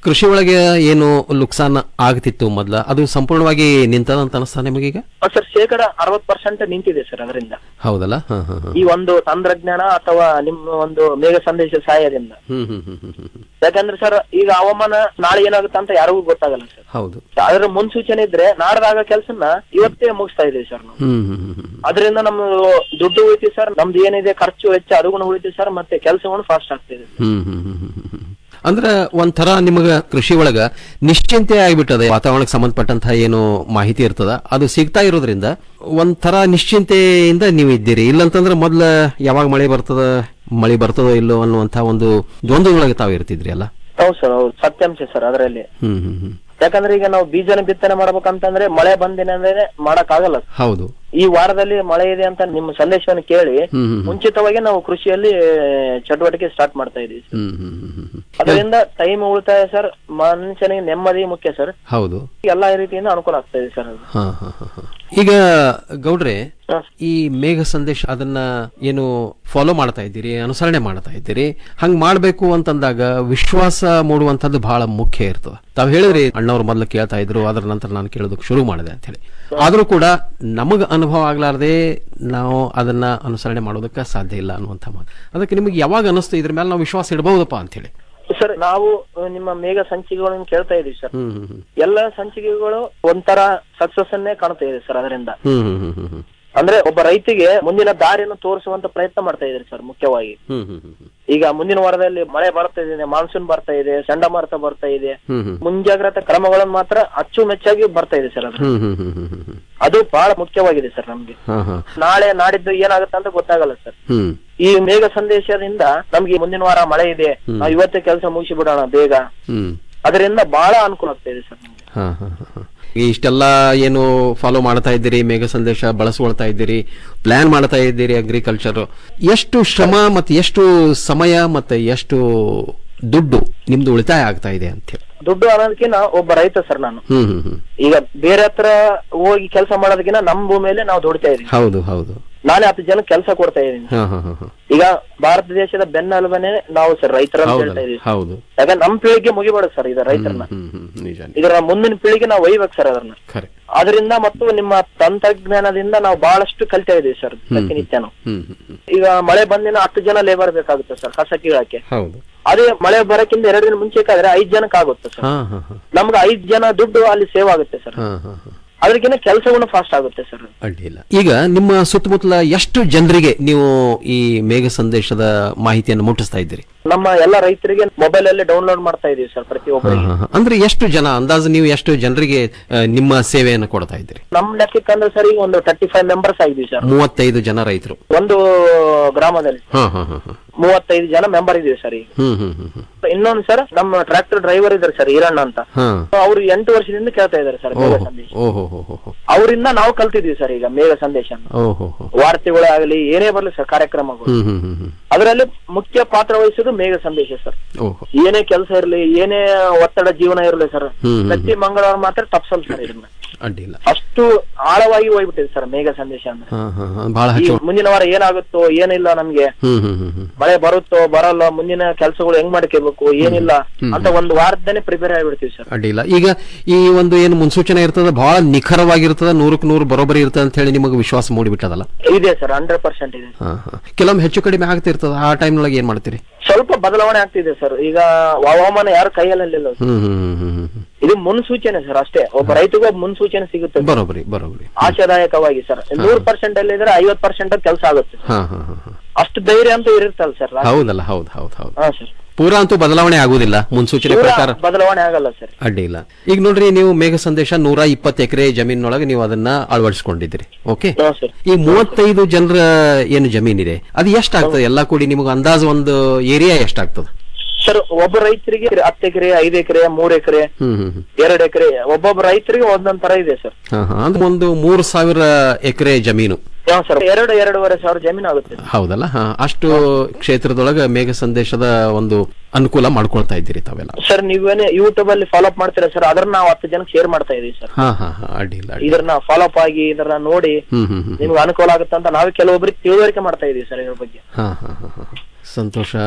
ಕೃಷಿ ಒಳಗೆ ಏನು ಲುಕ್ಸಾನ್ ಆಗ್ತಿತ್ತು ಮೊದ್ಲ ಅದು ಸಂಪೂರ್ಣವಾಗಿ ನಿಂತದ ಅಂತ ಅನಿಸ್ತಾ ನಿಮಗೀಗ ಸರ್ ಶೇಕಡ ಅರವತ್ ಪರ್ಸೆಂಟ್ ನಿಂತಿದೆ ಸರ್ ಅದರಿಂದ ಹೌದಲ್ಲ ಹಾ ಹಾ ಹಾ ಈ ಒಂದು ತಂತ್ರಜ್ಞಾನ ಅಥವಾ ನಿಮ್ಮ ಒಂದು ಮೇಘ ಸಂದೇಶ ಸಹಾಯದಿಂದ ಹ್ಮ್ ಹ್ಮ್ ಹ್ಮ್ ಹ್ಮ್ ಹ್ಮ್ ಯಾಕಂದ್ರೆ ಸರ್ ಈಗ ಹವಾಮಾನ ನಾಳೆ ಏನಾಗುತ್ತೆ ಅಂತ ಯಾರಿಗೂ ಗೊತ್ತಾಗಲ್ಲ ಸರ್ ಹೌದು ಅದ್ರ ಮುನ್ಸೂಚನೆ ಇದ್ರೆ ನಾಡ್ದಾಗ ಕೆಲ್ಸನ ಇವತ್ತೇ ಮುಗಿಸ್ತಾ ಇದೀವಿ ಸರ್ ನಾವು ಹ್ಮ್ ಹ್ಮ್ ಹ್ಮ್ ಹ್ಮ್ ಅದರಿಂದ ನಮ್ಮ ದುಡ್ಡು ಉಳಿತಿ ಸರ್ ನಮ್ದು ಏನಿದೆ ಖರ್ಚು ವೆಚ್ಚ ಅದನ್ನು ಉಳಿತಿ ಸರ್ ಮತ್ತೆ ಕೆಲಸವನ್ನು ಫಾಸ್ಟ್ ಆಗ್ತಿದೆ ಹ್ಮ್ ಹ್ಮ್ ಹ್ಮ್ ಹ್ಮ್ ಹ್ಮ್ ಹ್ಮ್. ಅಂದ್ರ ಒಂಥರ ನಿಮಗ ಕೃಷಿ ಒಳಗ ನಿಶ್ಚಿಂತೆ ಆಗಿಬಿಟ್ಟದೆ ವಾತಾವರಣಕ್ಕೆ ಸಂಬಂಧಪಟ್ಟಂತಹ ಏನು ಮಾಹಿತಿ ಇರ್ತದ ಅದು ಸಿಗ್ತಾ ಇರೋದ್ರಿಂದ ಒಂಥರ ನಿಶ್ಚಿಂತೆಯಿಂದ ನೀವು ಇದ್ದೀರಿ ಇಲ್ಲಂತಂದ್ರೆ ಮೊದ್ಲ ಯಾವಾಗ ಮಳೆ ಬರ್ತದ ಮಳೆ ಬರ್ತದೋ ಇಲ್ಲೋ ಅನ್ನುವಂತಹ ಒಂದು ದ್ವಂದ್ವದೊಳಗೆ ತಾವು ಇರ್ತಿದ್ರಿ ಅಲ್ಲ ಹೌದು ಸರ್ ಹೌದು ಸತ್ಯಾಂಶ ಸರ್ ಅದರಲ್ಲಿ ಹ್ಮ್ ಹ್ಮ್ ಹ್ಮ್ ಯಾಕಂದ್ರೆ ಈಗ ನಾವು ಬೀಜನ ಬಿತ್ತನೆ ಮಾಡ್ಬೇಕಂತಂದ್ರೆ ಮಳೆ ಬಂದಿನ ಅಂದ್ರೆ ಮಾಡಕ್ ಆಗಲ್ಲ ಹೌದು ಈ ವಾರದಲ್ಲಿ ಮಳೆ ಇದೆ ಅಂತ ನಿಮ್ಮ ಸಂದೇಶವನ್ನು ಕೇಳಿ ಹ್ಮ್ ಹ್ಮ್ ಹ್ಮ್. ಮುಂಚಿತವಾಗಿ ನಾವು ಕೃಷಿಯಲ್ಲಿ ಚಟುವಟಿಕೆ ಸ್ಟಾರ್ಟ್ ಮಾಡ್ತಾ ಇದೀವಿ ಹ್ಮ್ ಹ್ಮ್ ಹ್ಮ್ ಹ್ಮ್ ಹ್ಮ್. ಅದರಿಂದ ಟೈಮ್ ಉಳಿತಾಯ ಸರ್ ಮನುಷ್ಯನಿಗೆ ನೆಮ್ಮದಿ ಮುಖ್ಯ ಸರ್ ಹೌದು ಎಲ್ಲಾ ರೀತಿಯಿಂದ ಅನುಕೂಲ ಆಗ್ತಾ ಇದೆ ಸರ್ ಅದು ಹಾ ಹಾ ಹಾ ಹಾ. ಈಗ ಗೌಡ್ರೆ ಈ ಮೇಘ ಸಂದೇಶ ಅದನ್ನ ಏನು ಫಾಲೋ ಮಾಡ್ತಾ ಇದ್ದೀರಿ ಅನುಸರಣೆ ಮಾಡ್ತಾ ಇದ್ದೀರಿ ಹಂಗ್ ಮಾಡ್ಬೇಕು ಅಂತಂದಾಗ ವಿಶ್ವಾಸ ಮೂಡುವಂತದ್ದು ಬಹಳ ಮುಖ್ಯ ಇರ್ತದ ತಾವ್ ಹೇಳಿದ್ರಿ ಅಣ್ಣವ್ರು ಮೊದ್ಲು ಕೇಳ್ತಾ ಇದ್ರು ಅದರ ನಂತರ ನಾನು ಕೇಳೋದಕ್ಕೆ ಶುರು ಮಾಡಿದೆ ಅಂತ ಹೇಳಿ ಆದ್ರೂ ಕೂಡ ನಮಗ ಅನುಭವ ಆಗ್ಲಾರ್ದೆ ನಾವು ಅದನ್ನ ಅನುಸರಣೆ ಮಾಡೋದಕ್ಕೆ ಸಾಧ್ಯ ಇಲ್ಲ ಅನ್ನುವಂಥ ಮಾತು ಅದಕ್ಕೆ ನಿಮಗೆ ಯಾವಾಗ ಅನಿಸ್ತು ಇದ್ರ ಮೇಲೆ ನಾವು ವಿಶ್ವಾಸ ಇಡಬಹುದಪ್ಪ ಅಂತ ಹೇಳಿ ಸರ್ ನಾವು ಅಹ್, ನಿಮ್ಮ ಮೇಘ ಸಂಚಿಕೆಗಳನ್ನು ಕೇಳ್ತಾ ಇದೀವಿ ಸರ್ ಹ್ಮ್ ಹ್ಮ್ ಹ್ಮ್ ಎಲ್ಲ ಸಂಚಿಕೆಗಳು ಒಂಥರ ಸಕ್ಸಸ್ ಅನ್ನೇ ಕಾಣ್ತಾ ಇದೆ ಸರ್ ಅದರಿಂದ ಹ್ಮ್ ಹ್ಮ್ ಹ್ಮ್ ಹ್ಮ್ ಹ್ಮ್ ಅಂದ್ರೆ ಒಬ್ಬ ರೈತಿಗೆ ಮುಂದಿನ ದಾರಿಯನ್ನು ತೋರಿಸುವಂತ ಪ್ರಯತ್ನ ಮಾಡ್ತಾ ಇದ್ದಾರೆ ಸರ್ ಮುಖ್ಯವಾಗಿ ಹ್ಮ್ ಹ್ಮ್ ಹ್ಮ್ ಹ್ಮ್ ಈಗ ಮುಂದಿನ ವಾರದಲ್ಲಿ ಮಳೆ ಬರ್ತಾ ಇದೆ ಮಾನ್ಸೂನ್ ಬರ್ತಾ ಇದೆ ಚಂಡಮಾರುತ ಬರ್ತಾ ಇದೆ ಹ್ಮ್ ಹ್ಮ್ ಮುಂಜಾಗ್ರತಾ ಕ್ರಮಗಳನ್ನು ಮಾತ್ರ ಅಚ್ಚುಮೆಚ್ಚಾಗಿ ಬರ್ತಾ ಇದೆ ಸರ್ ಅದು ಹ್ಮ್ ಹ್ಮ್ ಹ್ಮ್ ಹ್ಮ್ ಹ್ಮ್ ಹ್ಮ್ ಅದು ಬಹಳ ಮುಖ್ಯವಾಗಿದೆ ಸರ್ ನಮ್ಗೆ ಹಾ ಹಾ ನಾಳೆ ನಾಡಿದ್ದು ಏನಾಗುತ್ತೆ ಅಂತ ಗೊತ್ತಾಗಲ್ಲ ಸರ್ ಹ್ಮ್ ಈ ಮೇಘ ಸಂದೇಶದಿಂದ ನಮ್ಗೆ ಮುಂದಿನ ವಾರ ಮಳೆ ಇದೆ ನಾವು ಇವತ್ತೇ ಕೆಲಸ ಮುಗಿಸಿ ಬಿಡೋಣ ಬೇಗ ಹ್ಮ್ ಅದರಿಂದ ಬಹಳ ಅನುಕೂಲ ಆಗ್ತಾ ಇದೆ ಸರ್ ನಮ್ಗೆ ಹಾ ಹಾ ಹಾ, ಹಾ. ಈ ಇಷ್ಟೆಲ್ಲ ಏನು ಫಾಲೋ ಮಾಡ್ತಾ ಇದ್ದೀರಿ ಮೇಘ ಸಂದೇಶ ಬಳಸ್ಕೊಳ್ತಾ ಇದ್ದೀರಿ ಪ್ಲಾನ್ ಮಾಡ್ತಾ ಇದ್ದೀರಿ ಅಗ್ರಿಕಲ್ಚರ್ ಎಷ್ಟು ಶ್ರಮ ಮತ್ತೆ ಎಷ್ಟು ಸಮಯ ಮತ್ತೆ ಎಷ್ಟು ದುಡ್ಡು ನಿಮ್ದು ಉಳಿತಾಯ ಆಗ್ತಾ ಇದೆ ಅಂತ ಹೇಳಿ ದುಡ್ಡು ಅನ್ನೋದಕ್ಕಿಂತ ಒಬ್ಬ ರೈತ ಸರ್ ನಾನು ಹ್ಮ್ ಹ್ಮ್ ಹ್ಮ್ ಈಗ ಬೇರೆ ಹತ್ರ ಹೋಗಿ ಕೆಲಸ ಮಾಡೋದಕ್ಕಿಂತ ನಮ್ ಭೂಮಿಯಲ್ಲಿ ನಾವು ದುಡಿತಾ ಇದೀವಿ ಹೌದು ಹೌದು ನಾನೇ ಹತ್ತು ಜನ ಕೆಲಸ ಕೊಡ್ತಾ ಇದೀನಿ ಹಾ ಹಾ ಹಾ ಹಾ ಈಗ ಭಾರತ ದೇಶದ ಬೆನ್ನೆಲುಬನೆ ನಾವು ಸರ್ ರೈತರ ಅಂತ ಹೌದಲ್ಲ, ಹೇಳ್ತಾ ಇದೀವಿ ಹೌದು ಯಾಕಂದ್ರೆ ನಮ್ ಪೀಳಿಗೆ ಮುಗಿಬೇಡ ಸರ್ ಇದು ರೈತರನ್ನ ಹ್ಮ್ ಹ್ಮ್ ನಿಜ ನಿಜ. ಇದರ ಮುಂದಿನ ಪೀಳಿಗೆ ನಾವು ಒಯ್ಬೇಕು ಸರ್ ಅದನ್ನ ಖರೆ ಅದರಿಂದ ಮತ್ತು ನಿಮ್ಮ ತಂತ್ರಜ್ಞಾನದಿಂದ ನಾವು ಬಹಳಷ್ಟು ಕಲಿತಾ ಇದೀವಿ ಸರ್ ಪ್ರತಿನಿತ್ಯನು ಹ್ಮ್ ಹ್ಮ್ ಹ್ಮ್ ಈಗ ಮಳೆ ಬಂದಿನ ಹತ್ತು ಜನ ಲೇಬರ್ ಬೇಕಾಗುತ್ತೆ ಸರ್ ಕಸ ಕೀಳಕ್ಕೆ ಹೌದು ಅದೇ ಮಳೆ ಬರಕ್ಕಿಂತ ಎರಡು ದಿನ ಮುಂಚೆಕಾದ್ರೆ ಐದ್ ಜನಕ್ಕೆ ಆಗುತ್ತೆ ಸರ್ ಹಾ ಹಾ ಹಾ ನಮ್ಗೆ ಐದ್ ಜನ ದುಡ್ಡು ಅಲ್ಲಿ ಸೇವ್ ಆಗುತ್ತೆ ಸರ್ ಹಾ ಹಾ ಹಾ ಅದಕ್ಕಿಂತ ಕೆಲಸವನ್ನು ಫಾಸ್ಟ್ ಆಗುತ್ತೆ ಸರ್ ಅಡ್ಡಿಲ್ಲ ಈಗ ನಿಮ್ಮ ಸುತ್ತಮುತ್ತಲ ಎಷ್ಟು ಜನರಿಗೆ ನೀವು ಈ ಮೇಘ ಸಂದೇಶದ ಮಾಹಿತಿಯನ್ನು ಮುಟ್ಟಿಸ್ತಾ ಇದ್ದೀರಿ ನಮ್ಮ ಎಲ್ಲ ರೈತರಿಗೆ ಮೊಬೈಲ್ ಅಲ್ಲಿ ಡೌನ್ಲೋಡ್ ಮಾಡ್ತಾ ಇದೀವಿ ಸರ್ ಪ್ರತಿಯೊಬ್ಬರಿಗೆ ಹಾ, ಹಾ. ಅಂದ್ರೆ ಎಷ್ಟು ಜನ ಅಂದಾಜು ನೀವು ಎಷ್ಟು ಜನರಿಗೆ ಆ, ನಿಮ್ಮ ಸೇವೆಯನ್ನು ಕೊಡ್ತಾ ಇದ್ದೀರಿ ನಮ್ ಲೆಕ್ಕಕ್ಕೆ ಅಂದ್ರೆ ಸರ್ ಈಗ ಒಂದು ತರ್ಟಿ ಫೈವ್ ಮೆಂಬರ್ಸ್ ಆಗಿದೀವಿ ಸರ್ ಮೂವತ್ತೈದು ಜನ ರೈತರು ಒಂದು ಗ್ರಾಮದಲ್ಲಿ ಹಾ ಹಾ ಹಾ ಹಾ ಮೂವತ್ತೈದು ಜನ ಮೆಂಬರ್ ಇದೀವಿ ಸರ್ ಈಗ ಹ್ಮ್ ಹ್ಮ್ ಹ್ಮ್ ಹ್ಮ್ ಇನ್ನೊಂದು ಸರ್ ನಮ್ಮ ಟ್ರ್ಯಾಕ್ಟರ್ ಡ್ರೈವರ್ ಇದ್ದಾರೆ ಸರ್ ಈರಣ್ಣ ಅಂತ ಹಾ ಅವ್ರು ಎಂಟು ವರ್ಷದಿಂದ ಕೇಳ್ತಾ ಇದ್ದಾರೆ ಸರ್ ಮೇಘ ಓಹೋ ಸಂದೇಶ ಓಹೋ ಹೋ ಹೋ ಹೋ ಅವರಿಂದ ನಾವು ಕಲ್ತಿದೀವಿ ಸರ್ ಈಗ ಮೇಘ ಸಂದೇಶ ಓಹೋ ಹೋ ವಾರ್ತೆಗಳೇ ಆಗಲಿ ಏನೇ ಬರ್ಲಿ ಸರ್ ಕಾರ್ಯಕ್ರಮಗಳು ಹ್ಮ್ ಹ್ಮ್ ಹ್ಮ್ ಹ್ಮ್ ಅದರಲ್ಲಿ ಮುಖ್ಯ ಪಾತ್ರ ವಹಿಸೋದು ಮೇಘ ಸಂದೇಶ ಸರ್ ಓಹೋ ಏನೇ ಕೆಲಸ ಇರಲಿ ಏನೇ ಒತ್ತಡ ಜೀವನ ಇರಲಿ ಸರ್ ಹ್ಮ್, ಹ್ಮ್, ಪ್ರತಿ ಮಂಗಳವಾರ ಮಾತ್ರ ತಪ್ಸಲ್ ಸರ್ ಇದನ್ನ ಅಡ್ಡಿಲ್ಲ ಅಷ್ಟು ಆಳವಾಗಿ ಹೋಗ್ಬಿಟ್ಟಿದೆ ಸರ್ ಮೇಘ ಸಂದೇಶ ಅಂದ್ರೆ ಹಾ ಹಾ ಹಾ ಬಹಳ ಈ ಹಚ್ಚು ಮುಂದಿನ ವಾರ ಏನಾಗುತ್ತೋ ಏನಿಲ್ಲ ನಮ್ಗೆ ಹ್ಮ್ ಹ್ಮ್ ಹ್ಮ್ ಹ್ಮ್ ಮಳೆ ಬರುತ್ತೋ ಬರಲ್ಲ ಮುಂದಿನ ಕೆಲಸಗಳು ಹೆಂಗ್ ಮಾಡ್ಕೋಬೇಕು ಏನಿಲ್ಲ ಹ್ಮ್. ಅಂತ ಒಂದು ವಾರದನೇ ಪ್ರಿಪೇರ್ ಆಗಿಬಿಡ್ತೀವಿ ಸರ್ ಅಡ್ಡಿಲ್ಲ ಈಗ ಈ ಒಂದು ಏನು ಮುನ್ಸೂಚನೆ ಇರ್ತದ ಬಹಳ ನಿಖರವಾಗಿರ್ತದ ನೂರಕ್ಕೆ ನೂರು ಬರೋಬ್ಬರಿ ಇರ್ತದೆ ಅಂತ ಹೇಳಿ ನಿಮಗೆ ವಿಶ್ವಾಸ ಮೂಡಿಬಿಟ್ಟದಲ್ಲ ಇದೆ ಸರ್ ಹಂಡ್ರೆಡ್ ಪರ್ಸೆಂಟ್ ಇದೆ ಹಾ ಹಾ ಕೆಲವೊಮ್ಮೆ ಹೆಚ್ಚು ಕಡಿಮೆ ಆಗ್ತಿರ್ತದ ಆ ಟೈಮ್ನೊಳಗೆ ಏನ್ ಮಾಡ್ತೀರಿ ಸ್ವಲ್ಪ ಬದಲಾವಣೆ ಆಗ್ತಿದೆ ಸರ್ ಈಗ ಹವಾಮಾನ ಯಾರು ಕೈಯಲ್ಲಿಲ್ಲ ಸರ್. ಹ್ಮ್ ಹ್ಮ್ ಹ್ಮ್ ಹ್ಮ್ ಹ್ಮ್ ಇದು ಮುನ್ಸೂಚನೆ ಸರ್ ಅಷ್ಟೇ ಒಬ್ಬ ರೈತಗೂ ಒಬ್ಬ ಮುನ್ಸೂಚನೆ ಸಿಗುತ್ತೆ ಸರ್. ಬರೋಬ್ಬರಿ ಬರೋಬ್ಬರಿ ಆಶಾದಾಯಕವಾಗಿ ಸರ್ ನೂರ್ ಪರ್ಸೆಂಟ್ ಅಲ್ಲಿ ಇದ್ರೆ ಐವತ್ ಪರ್ಸೆಂಟ್ ಕೆಲಸ ಆಗುತ್ತೆ ಹಾ ಹಾ ಹಾ ಹಾ ಅಷ್ಟು ಧೈರ್ಯ ಅಂತೂ ಇರುತ್ತಲ್ಲ ಸರ್ ಹೌದಲ್ಲ ಹೌದು ಹೌದು ಹೌದು ಹಾ ಸರ್ ಪೂರಾ ಅಂತೂ ಬದಲಾವಣೆ ಆಗುದಿಲ್ಲ ಮುನ್ಸೂಚನೆ ಪೂರಾ ಪ್ರಕಾರ ಬದಲಾವಣೆ ಆಗಲ್ಲ ಸರ್ ಅಡ್ಡಿಲ್ಲ ಈಗ ನೋಡ್ರಿ ನೀವು ಮೇಘ ಸಂದೇಶ ನೂರ ಇಪ್ಪತ್ತು ಎಕರೆ ಜಮೀನೊಳಗೆ ನೀವು ಅದನ್ನ ಅಳವಡಿಸಿಕೊಂಡಿದ್ದೀರಿ ಓಕೆ ಹಾ ಸರ್ ಈ ಮೂವತ್ತೈದು ಜನರ ಏನು ಜಮೀನಿದೆ ಅದು ಎಷ್ಟಾಗ್ತದೆ ಎಲ್ಲಾ ಕೂಡಿ ನಿಮಗೆ ಅಂದಾಜು ಒಂದು ಏರಿಯಾ ಎಷ್ಟಾಗ್ತದೆ ಸರ್ ಒಬ್ಬ ರೈತರಿಗೆ ಹತ್ತು ಎಕರೆ ಐದು ಎಕರೆ ಮೂರ್ ಎಕರೆ ಹ್ಮ್ ಹ್ಮ್ ಹ್ಮ್ ಎರಡ್ ಎಕರೆ ಒಬ್ಬೊಬ್ಬ ರೈತರಿಗೆ ಒಂದೊಂದ್ ತರ ಇದೆ ಸರ್ ಹಾ ಹಾ ಅಂದ್ರೆ ಒಂದು ಮೂರು ಸಾವಿರ ಎಕರೆ ಜಮೀನು ಯಾವ ಸರ್ ಎರಡು ಎರಡೂವರೆ ಸಾವಿರ ಜಮೀನು ಆಗುತ್ತೆ ಹೌದಲ್ಲ ಹಾ ಅಷ್ಟು ಕ್ಷೇತ್ರದೊಳಗೆ ಮೇಘ ಸಂದೇಶದ ಒಂದು ಅನುಕೂಲ ಮಾಡ್ಕೊಳ್ತಾ ಇದ್ದೀರಿ ತಾವೆಲ್ಲ ಸರ್ ನೀವೇನೇ ಯೂಟ್ಯೂಬ್ ಅಲ್ಲಿ ಫಾಲೋ ಅಪ್ ಮಾಡ್ತೀರಾ ಸರ್ ಅದನ್ನ ನಾವು ಹತ್ತು ಜನಕ್ಕೆ ಶೇರ್ ಮಾಡ್ತಾ ಇದೀವಿ ಸರ್ ಹಾ ಹಾ ಹಾ ಅಡ್ಡಿಲ್ಲ ಅಡ್ಡಿಲ್ಲ. ಇದನ್ನ ಫಾಲೋ ಅಪ್ ಆಗಿ ಇದನ್ನ ನೋಡಿ ಹ್ಮ್ ಹ್ಮ್ ಹ್ಮ್ ನಿಮ್ಗೆ ಅನುಕೂಲ ಆಗುತ್ತೆ ಅಂತ ನಾವೇ ಕೆಲವೊಬ್ಬರಿಗೆ ತಿಳುವಳಿಕೆ ಮಾಡ್ತಾ ಇದೀವಿ ಸರ್ ಇದ್ರ ಬಗ್ಗೆ ಹಾ ಹಾ ಹಾ ಹಾ ಸಂತೋಷ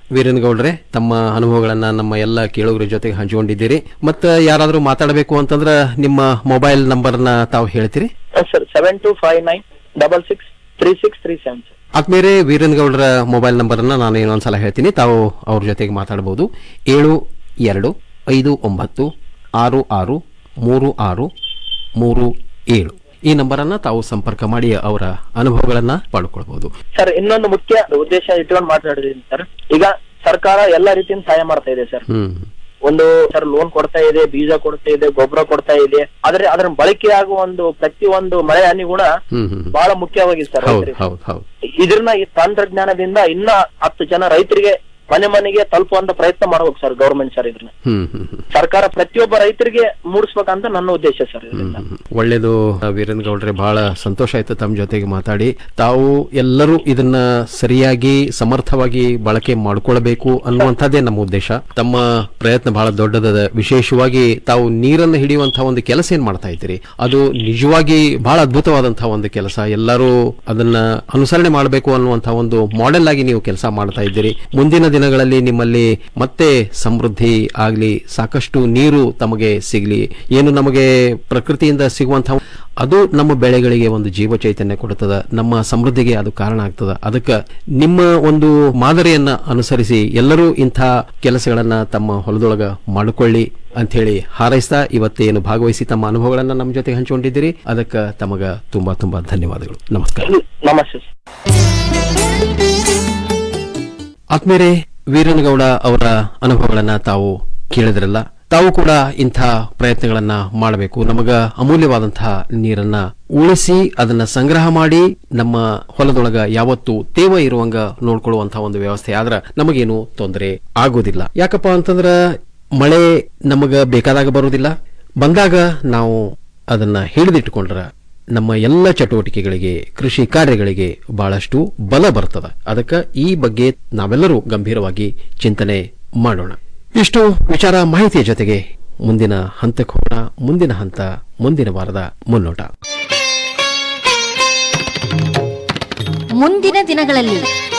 ವೀರೇನ್ ಗೌಡ್ರೆ ತಮ್ಮ ಅನುಭವಗಳನ್ನ ನಮ್ಮ ಎಲ್ಲ ಕೇಳುಗರ ಜೊತೆಗೆ ಹಂಚಿಕೊಂಡಿದ್ದೀರಿ ಮತ್ತೆ ಯಾರಾದರೂ ಮಾತಾಡಬೇಕು ಅಂತಂದ್ರ ನಿಮ್ಮ ಮೊಬೈಲ್ ನಂಬರ್ನ ತಾವು ಹೇಳ್ತೀರಿ sir seven two five nine double six three six three seven sir ಆದ್ಮೇಲೆ ವೀರೇನ್ ಗೌಡ್ರ ಮೊಬೈಲ್ ನಂಬರ್ನ ನಾನು ಇನ್ನೊಂದ್ಸಲ ಹೇಳ್ತೀನಿ ತಾವು ಅವ್ರ ಜೊತೆಗೆ ಮಾತಾಡಬಹುದು ಏಳು ಎರಡು ಐದು ಒಂಬತ್ತು ಆರು ಆರು ಮೂರು ಆರು ಮೂರು ಏಳು ಈ ನಂಬರನ್ನ ತಾವು ಸಂಪರ್ಕ ಮಾಡಿ ಅವರ ಅನುಭವಗಳನ್ನ ಪಡ್ಕೊಳ್ಬಹುದು ಸರ್ ಇನ್ನೊಂದು ಮುಖ್ಯ ಉದ್ದೇಶ ಇಟ್ಕೊಂಡು ಮಾತಾಡಿದೀನಿ ಸರ್ ಈಗ ಸರ್ಕಾರ ಎಲ್ಲಾ ರೀತಿಯಿಂದ ಸಹಾಯ ಮಾಡ್ತಾ ಇದೆ ಸರ್ ಹ್ಮ್ ಒಂದು ಸರ್ ಲೋನ್ ಕೊಡ್ತಾ ಇದೆ ಬೀಜ ಕೊಡ್ತಾ ಇದೆ ಗೊಬ್ಬರ ಕೊಡ್ತಾ ಇದೆ ಆದ್ರೆ ಅದರ ಬಳಕೆ ಆಗುವ ಒಂದು ಪ್ರತಿ ಒಂದು ಮಳೆ ಹನಿ ಗುಣ ಹ್ಮ್ ಹ್ಮ್ ಬಹಳ ಮುಖ್ಯವಾಗಿದೆ ಸರ್ ಹೌದು ರೈತರಿಗೆ ಹೌದು ಹೌದು ಇದ್ರನ್ನ ಈ ತಂತ್ರಜ್ಞಾನದಿಂದ ಇನ್ನ ಹತ್ತು ಜನ ರೈತರಿಗೆ ಮನೆ ಮನೆಗೆ ತಲುಪುವಂತ ಪ್ರಯತ್ನ ಮಾಡ್ಬೇಕು ಸರ್ ಗೌರ್ಮೆಂಟ್ ಸರ್ ಇದ್ರನ್ನ ಹ್ಮ್ ಹ್ಮ್ ಹ್ಮ್ ಸರ್ಕಾರ ಪ್ರತಿಯೊಬ್ಬ ರೈತರಿಗೆ ಮೂಡಿಸ್ಬೇಕಂತ ನನ್ನ ಉದ್ದೇಶ ಸರ್ ಇದರಿಂದ ಒಳ್ಳೇದು ವೀರೇನ್ ಗೌಡ್ರೆ ಬಹಳ ಸಂತೋಷ ಆಯ್ತು ತಮ್ಮ ಜೊತೆಗೆ ಮಾತಾಡಿ ತಾವು ಎಲ್ಲರೂ ಇದನ್ನ ಸರಿಯಾಗಿ ಸಮರ್ಥವಾಗಿ ಬಳಕೆ ಮಾಡ್ಕೊಳ್ಬೇಕು ಅನ್ನುವಂಥದ್ದೇ ನಮ್ಮ ಉದ್ದೇಶ ತಮ್ಮ ಪ್ರಯತ್ನ ಬಹಳ ದೊಡ್ಡದದ ವಿಶೇಷವಾಗಿ ತಾವು ನೀರನ್ನು ಹಿಡಿಯುವಂತಹ ಒಂದು ಕೆಲಸ ಏನ್ ಮಾಡ್ತಾ ಇದ್ದೀರಿ ಅದು ನಿಜವಾಗಿ ಬಹಳ ಅದ್ಭುತವಾದಂತಹ ಒಂದು ಕೆಲಸ ಎಲ್ಲರೂ ಅದನ್ನ ಅನುಸರಣೆ ಮಾಡಬೇಕು ಅನ್ನುವಂತಹ ಒಂದು ಮಾಡೆಲ್ ಆಗಿ ನೀವು ಕೆಲಸ ಮಾಡ್ತಾ ಇದ್ದೀರಿ ಮುಂದಿನ ದಿನಗಳಲ್ಲಿ ನಿಮ್ಮಲ್ಲಿ ಮತ್ತೆ ಸಮೃದ್ಧಿ ಆಗ್ಲಿ ಸಾಕಷ್ಟು ನೀರು ತಮಗೆ ಸಿಗ್ಲಿ ಏನು ನಮಗೆ ಪ್ರಕೃತಿಯಿಂದ ಸಿಗುವಂತಹ ಅದು ನಮ್ಮ ಬೆಳೆಗಳಿಗೆ ಒಂದು ಜೀವ ಚೈತನ್ಯ ಕೊಡುತ್ತದೆ ನಮ್ಮ ಸಮೃದ್ಧಿಗೆ ಅದು ಕಾರಣ ಆಗ್ತದ ಅದಕ್ಕೆ ನಿಮ್ಮ ಒಂದು ಮಾದರಿಯನ್ನ ಅನುಸರಿಸಿ ಎಲ್ಲರೂ ಇಂಥ ಕೆಲಸಗಳನ್ನ ತಮ್ಮ ಹೊಲದೊಳಗ ಮಾಡಿಕೊಳ್ಳಿ ಅಂತ ಹೇಳಿ ಹಾರೈಸ್ತಾ ಇವತ್ತೇನು ಭಾಗವಹಿಸಿ ತಮ್ಮ ಅನುಭವಗಳನ್ನ ನಮ್ಮ ಜೊತೆ ಹಂಚಿಕೊಂಡಿದ್ದೀರಿ ಅದಕ್ಕೆ ತಮಗ ತುಂಬಾ ತುಂಬಾ ಧನ್ಯವಾದಗಳು ನಮಸ್ಕಾರ ನಮಸ್ತೆ ಸರ್. ಆತ್ಮೇರೆ ವೀರನಗೌಡ ಅವರ ಅನುಭವಗಳನ್ನ ತಾವು ಕೇಳಿದ್ರಲ್ಲ ತಾವು ಕೂಡ ಇಂಥ ಪ್ರಯತ್ನಗಳನ್ನ ಮಾಡಬೇಕು ನಮಗ ಅಮೂಲ್ಯವಾದಂತಹ ನೀರನ್ನ ಉಳಿಸಿ ಅದನ್ನ ಸಂಗ್ರಹ ಮಾಡಿ ನಮ್ಮ ಹೊಲದೊಳಗ ಯಾವತ್ತು ತೇವ ಇರುವಂಗ ನೋಡ್ಕೊಳ್ಳುವಂತಹ ಒಂದು ವ್ಯವಸ್ಥೆ ಆದ್ರ ನಮಗೇನು ತೊಂದರೆ ಆಗೋದಿಲ್ಲ ಯಾಕಪ್ಪ ಅಂತಂದ್ರ ಮಳೆ ನಮಗ ಬೇಕಾದಾಗ ಬರುವುದಿಲ್ಲ ಬಂದಾಗ ನಾವು ಅದನ್ನ ಹಿಡಿದಿಟ್ಟುಕೊಂಡ್ರ ನಮ್ಮ ಎಲ್ಲ ಚಟುವಟಿಕೆಗಳಿಗೆ ಕೃಷಿ ಕಾರ್ಯಗಳಿಗೆ ಬಹಳಷ್ಟು ಬಲ ಬರ್ತದ ಅದಕ್ಕೆ ಈ ಬಗ್ಗೆ ನಾವೆಲ್ಲರೂ ಗಂಭೀರವಾಗಿ ಚಿಂತನೆ ಮಾಡೋಣ ಇಷ್ಟು ವಿಚಾರ ಮಾಹಿತಿಯ ಜೊತೆಗೆ ಮುಂದಿನ ಹಂತಕ್ಕೆ ಹೋಗೋಣ ಮುಂದಿನ ಹಂತ ಮುಂದಿನ ವಾರದ ಮುನ್ನೋಟ ಮುಂದಿನ ದಿನಗಳಲ್ಲಿ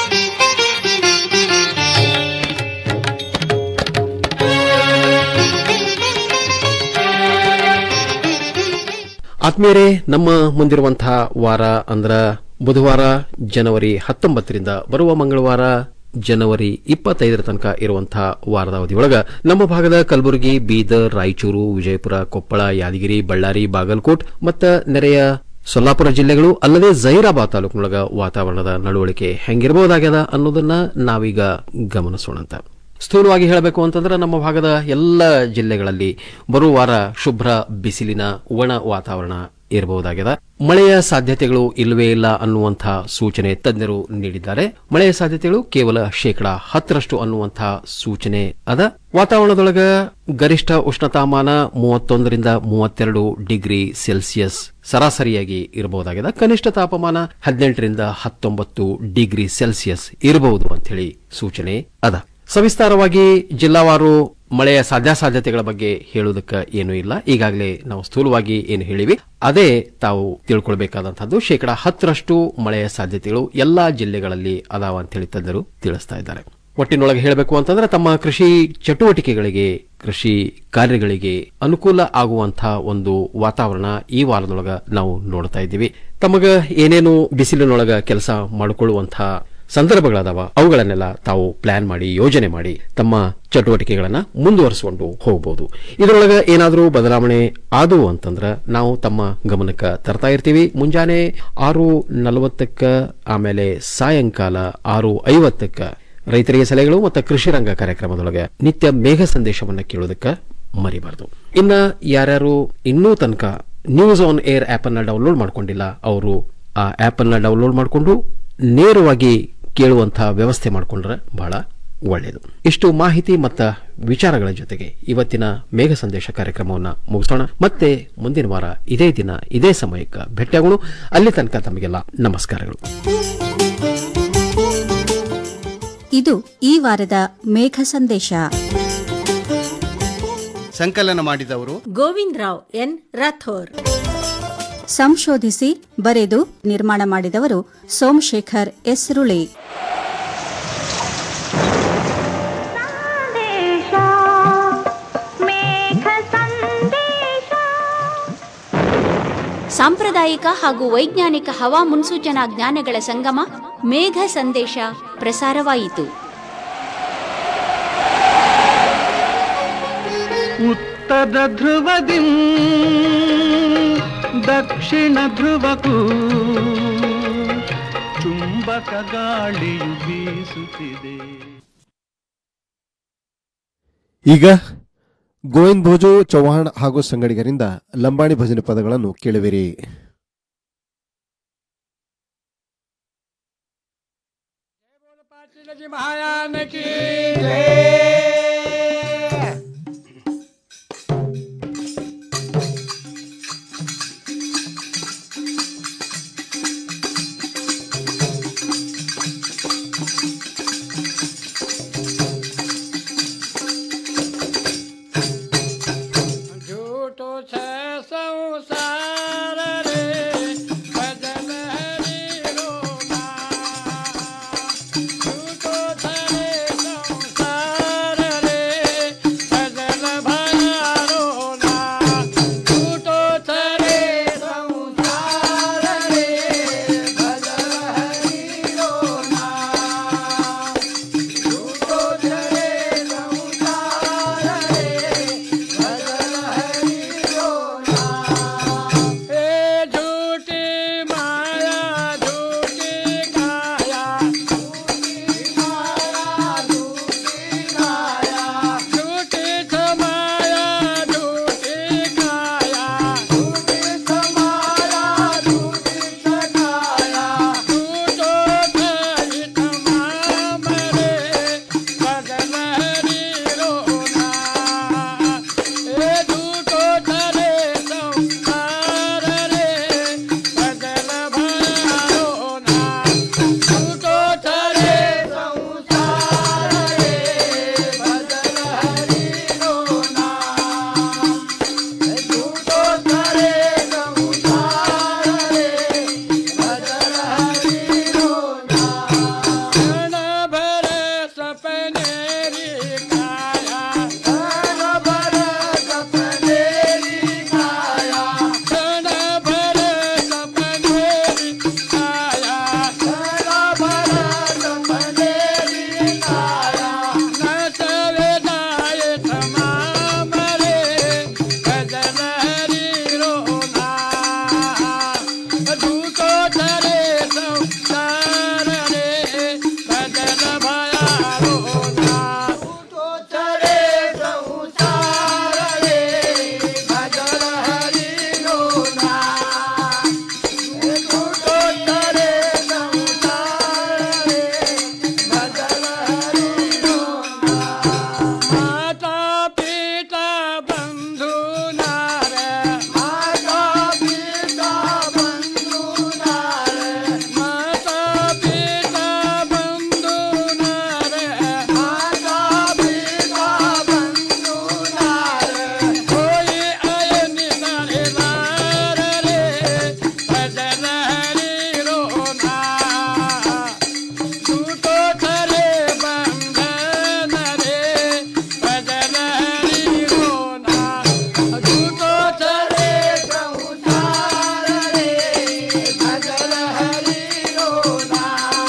ಆತ್ಮೀಯರೇ ನಮ್ಮ ಮುಂದಿರುವಂತಹ ವಾರ ಅಂದ್ರ ಬುಧವಾರ ಜನವರಿ ಹತ್ತೊಂಬತ್ತರಿಂದ ಬರುವ ಮಂಗಳವಾರ ಜನವರಿ ಇಪ್ಪತ್ತೈದರ ತನಕ ಇರುವಂತಹ ವಾರದ ಅವಧಿಯೊಳಗ ನಮ್ಮ ಭಾಗದ ಕಲಬುರಗಿ ಬೀದರ್ ರಾಯಚೂರು ವಿಜಯಪುರ ಕೊಪ್ಪಳ ಯಾದಗಿರಿ ಬಳ್ಳಾರಿ ಬಾಗಲಕೋಟ್ ಮತ್ತ ನೆರೆಯ ಸೊಲ್ಲಾಪುರ ಜಿಲ್ಲೆಗಳು ಅಲ್ಲದೆ ಜೈರಾಬಾದ್ ತಾಲೂಕಿನೊಳಗ ವಾತಾವರಣದ ನಡವಳಿಕೆ ಹೆಂಗಿರಬಹುದಾಗ್ಯದ ಅನ್ನೋದನ್ನ ನಾವೀಗ ಗಮನಿಸೋಣಂತ ಸ್ಥೂಲವಾಗಿ ಹೇಳಬೇಕು ಅಂತಂದ್ರೆ ನಮ್ಮ ಭಾಗದ ಎಲ್ಲ ಜಿಲ್ಲೆಗಳಲ್ಲಿ ಬರುವ ವಾರ ಶುಭ್ರ ಬಿಸಿಲಿನ ಒಣ ವಾತಾವರಣ ಇರಬಹುದಾಗಿದೆ ಮಳೆಯ ಸಾಧ್ಯತೆಗಳು ಇಲ್ಲವೇ ಇಲ್ಲ ಅನ್ನುವಂತಹ ಸೂಚನೆ ತಜ್ಞರು ನೀಡಿದ್ದಾರೆ ಮಳೆಯ ಸಾಧ್ಯತೆಗಳು ಕೇವಲ ಶೇಕಡಾ ಹತ್ತರಷ್ಟು ಅನ್ನುವಂತಹ ಸೂಚನೆ ಅದ ವಾತಾವರಣದೊಳಗ ಗರಿಷ್ಠ ಉಷ್ಣತಾಮಾನ ಮೂವತ್ತೊಂದರಿಂದ ಮೂವತ್ತೆರಡು ಡಿಗ್ರಿ ಸೆಲ್ಸಿಯಸ್ ಸರಾಸರಿಯಾಗಿ ಇರಬಹುದಾಗಿದೆ ಕನಿಷ್ಠ ತಾಪಮಾನ ಹದಿನೆಂಟರಿಂದ ಹತ್ತೊಂಬತ್ತು ಡಿಗ್ರಿ ಸೆಲ್ಸಿಯಸ್ ಇರಬಹುದು ಅಂತ ಹೇಳಿ ಸೂಚನೆ ಅದ ಸವಿಸ್ತಾರವಾಗಿ ಜಿಲ್ಲಾವಾರು ಮಳೆಯ ಸಾಧ್ಯಾಸಾಧ್ಯತೆಗಳ ಬಗ್ಗೆ ಹೇಳುವುದಕ್ಕೆ ಏನೂ ಇಲ್ಲ ಈಗಾಗಲೇ ನಾವು ಸ್ಥೂಲವಾಗಿ ಏನು ಹೇಳಿವಿ ಅದೇ ತಾವು ತಿಳ್ಕೊಳ್ಬೇಕಾದಂತಹದ್ದು ಶೇಕಡಾ ಹತ್ತರಷ್ಟು ಮಳೆಯ ಸಾಧ್ಯತೆಗಳು ಎಲ್ಲಾ ಜಿಲ್ಲೆಗಳಲ್ಲಿ ಅದಾವ ಅಂತ ಹೇಳಿ ತಜ್ಞರು ತಿಳಿಸ್ತಾ ಇದ್ದಾರೆ ಒಟ್ಟಿನೊಳಗೆ ಹೇಳಬೇಕು ಅಂತಂದ್ರೆ ತಮ್ಮ ಕೃಷಿ ಚಟುವಟಿಕೆಗಳಿಗೆ ಕೃಷಿ ಕಾರ್ಯಗಳಿಗೆ ಅನುಕೂಲ ಆಗುವಂತಹ ಒಂದು ವಾತಾವರಣ ಈ ವಾರದೊಳಗ ನಾವು ನೋಡ್ತಾ ಇದ್ದೀವಿ ತಮಗ ಏನೇನು ಬಿಸಿಲಿನೊಳಗ ಕೆಲಸ ಮಾಡಿಕೊಳ್ಳುವಂತಹ ಸಂದರ್ಭಗಳದಾವ ಅವುಗಳನ್ನೆಲ್ಲ ತಾವು ಪ್ಲಾನ್ ಮಾಡಿ ಯೋಜನೆ ಮಾಡಿ ತಮ್ಮ ಚಟುವಟಿಕೆಗಳನ್ನ ಮುಂದುವರಿಸಿಕೊಂಡು ಹೋಗಬಹುದು ಇದರೊಳಗ ಏನಾದರೂ ಬದಲಾವಣೆ ಆದವು ಅಂತಂದ್ರ ನಾವು ತಮ್ಮ ಗಮನಕ್ಕೆ ತರ್ತಾ ಇರ್ತೀವಿ ಮುಂಜಾನೆ ಆರು ನಲವತ್ತಕ್ಕ ಆಮೇಲೆ ಸಾಯಂಕಾಲ ಆರು ಐವತ್ತಕ್ಕ ರೈತರಿಗೆ ಸಲಹೆಗಳು ಮತ್ತು ಕೃಷಿ ರಂಗ ಕಾರ್ಯಕ್ರಮದೊಳಗೆ ನಿತ್ಯ ಮೇಘ ಸಂದೇಶವನ್ನ ಕೇಳೋದಕ್ಕೆ ಮರಿಬಾರದು ಇನ್ನ ಯಾರ್ಯಾರು ಇನ್ನೂ ತನಕ ನ್ಯೂಸ್ ಆನ್ ಏರ್ ಆಪ್ ಅನ್ನ ಡೌನ್ಲೋಡ್ ಮಾಡ್ಕೊಂಡಿಲ್ಲ ಅವರು ಆ ಆಪ್ ಅನ್ನ ಡೌನ್ಲೋಡ್ ಮಾಡಿಕೊಂಡು ನೇರವಾಗಿ ಕೇಳುವಂತಹ ವ್ಯವಸ್ಥೆ ಮಾಡಿಕೊಂಡ್ರೆ ಬಹಳ ಒಳ್ಳೆಯದು ಇಷ್ಟು ಮಾಹಿತಿ ಮತ್ತು ವಿಚಾರಗಳ ಜೊತೆಗೆ ಇವತ್ತಿನ ಮೇಘ ಸಂದೇಶ ಕಾರ್ಯಕ್ರಮವನ್ನು ಮುಗಿಸೋಣ ಮತ್ತೆ ಮುಂದಿನ ವಾರ ಇದೇ ದಿನ ಇದೇ ಸಮಯಕ್ಕೆ ಭೇಟಿಯಾಗೋಣ ಅಲ್ಲಿ ತನಕ ತಮಗೆಲ್ಲ ನಮಸ್ಕಾರಗಳು ಇದು ಈ ವಾರದ ಮೇಘ ಸಂದೇಶ ಸಂಕಲನ ಮಾಡಿದವರು ಗೋವಿಂದ್ ರಾವ್ ಎನ್ ರಾಥೋರ್ ಸಂಶೋಧಿಸಿ ಬರೆದು ನಿರ್ಮಾಣ ಮಾಡಿದವರು ಸೋಮಶೇಖರ್ ಎಸ್ ರುಳಿ ಸಾಂಪ್ರದಾಯಿಕ ಹಾಗೂ ವೈಜ್ಞಾನಿಕ ಹವಾ ಮುನ್ಸೂಚನಾ ಜ್ಞಾನಗಳ ಸಂಗಮ ಮೇಘ ಸಂದೇಶ ಪ್ರಸಾರವಾಯಿತು ಉತ್ತರ ಧ್ರುವದಿ ದಕ್ಷಿಣ ಧ್ರುವಕ್ಕೂ ಚುಂಬಕ ಗಾಳಿಯು ಬೀಸುತ್ತಿದೆ ಈಗ ಗೋವಿಂದ್ ಭೋಜು ಚೌಹಾಣ್ ಹಾಗೂ ಸಂಗಡಿಗರಿಂದ ಲಂಬಾಣಿ ಭಜನೆ ಪದಗಳನ್ನು ಕೇಳುವಿರಿ महायान की झूठो छे संसार रे बदल हरी रोना झूठो छे संसार रे बदल भया रोना झूठो छे संसार रे बदल हरी रोना झूठो छे संसार रे ए झूठी माया झूठी काया झूठी समाया झूठी काया झूठो धरी तमाम रे बदल हरी रोना ए झूठो धरे संसार रे बदल भया रोना झूठो धरे संसार रे बदल हरी रोना झूठो धरे संसार रे बदल हरी रोना क्षण भर सपनेरी काया क्षण भर सपनेरी काया क्षण भर सपनेरी काया क्षण भर सपनेरी काया न सवेदाय तमाम रे बदल हरी रोना झूठो धरे संसार रे बदल भया रोना झूठो धरे संसार रे बदल हरी रोना झूठो धरे संसार रे बदल हरी रोना माता पिता बंधु नारे माता पिता बंधु नारे माता पिता बंधु नारे माता पिता बंधु नारे कोई अयन नारे नार रे बदल हरी रोना झूठो धरे बंधन रे बदल हरी रोना झूठो धरे संसार रे बदल हरी रोना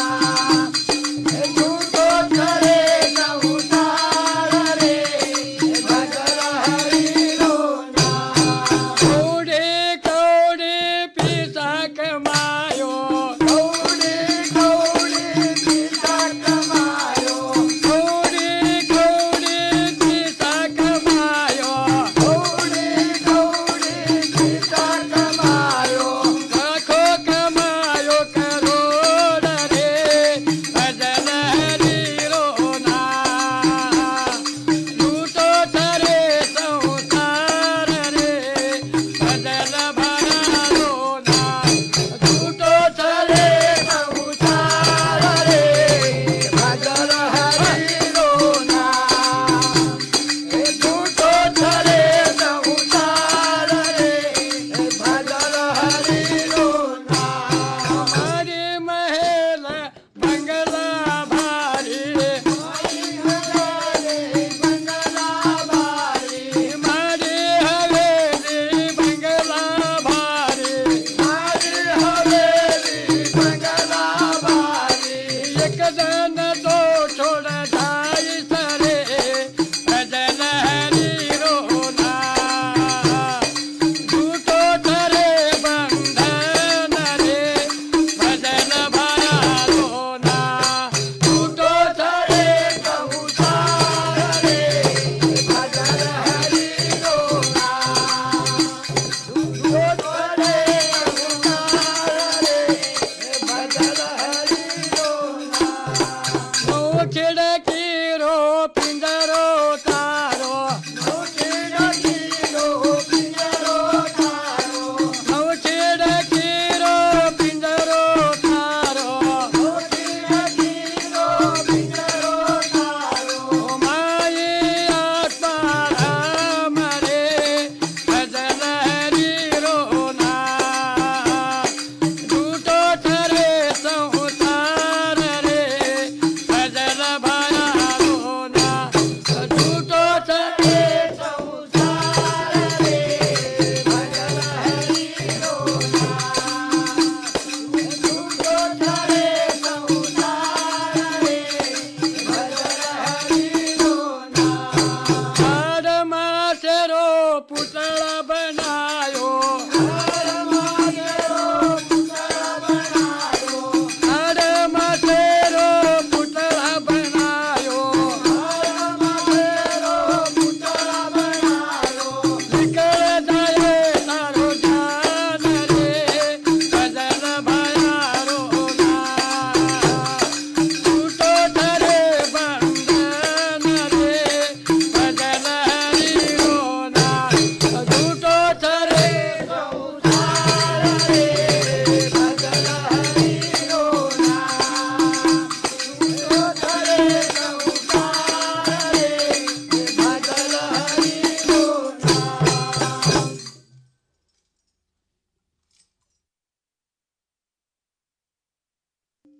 झूठो धरे संसार रे बदल हरी रोना कौड़े कौड़े पिसा कमायो कौड़े कौड़े पिसा कमायो कौड़े कौड़े पिसा कमायो कौड़े कौड़े पिसा कमायो लाखों कमायो करोड़ रे बदल हरी रोना झूठो धरे संसार रे बदल भरा रोना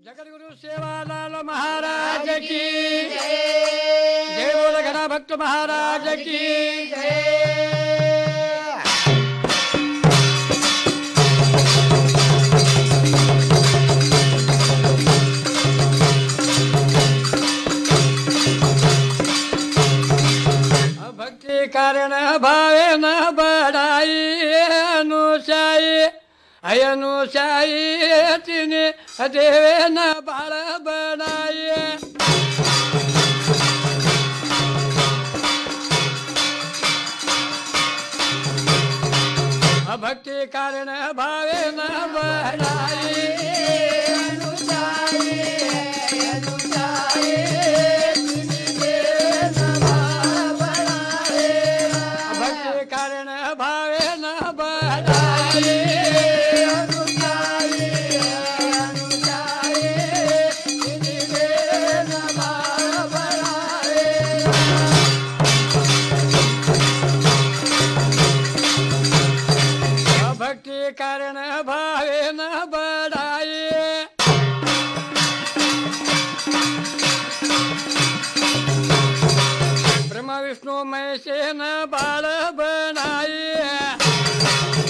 सेवालाल महाराज की जय बोल घना भक्त महाराज की भक्ति कारण भावे न बढ़ाई अनुसाई अयनुसाई तिने देवे न बाळ बनाई भक्ति कारण भावे न बढ़ाई अनुसाई अनुसाई भक्ति कारण भावे न बढ़ाई अनुसाई अनुसाई न बढ़ाई भक्ति कारण भावे न बढ़ाई ब्रह्मा विष्णु महेश न बाल बनाई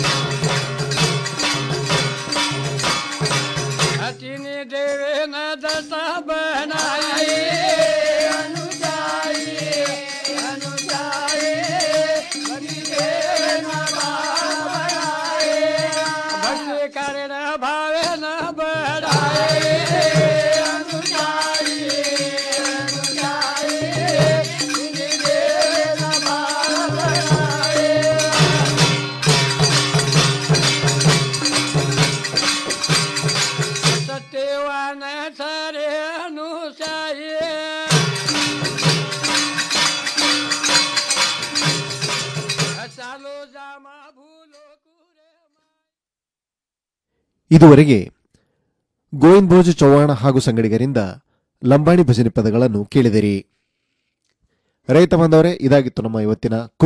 तीन देवे न दशा बनाई अनुजाई अनुजाई भक्ति कारण भावे न बढ़ाए अनुजाई सत्यवान सारे अनुसाई चालो जामा भूलो ಇದುವರೆಗೆ ಗೋವಿಂದ್ ಭೋಜ ಚೌಹಾಣ ಹಾಗೂ ಸಂಗಡಿಗರಿಂದ ಲಂಬಾಣಿ ಭಜನೆ ಪದಗಳನ್ನು ಕೇಳಿದಿರಿ ರೈತ ಬಾಂಧವರೇ ಇದಾಗಿತ್ತು ನಮ್ಮ ಇವತ್ತಿನ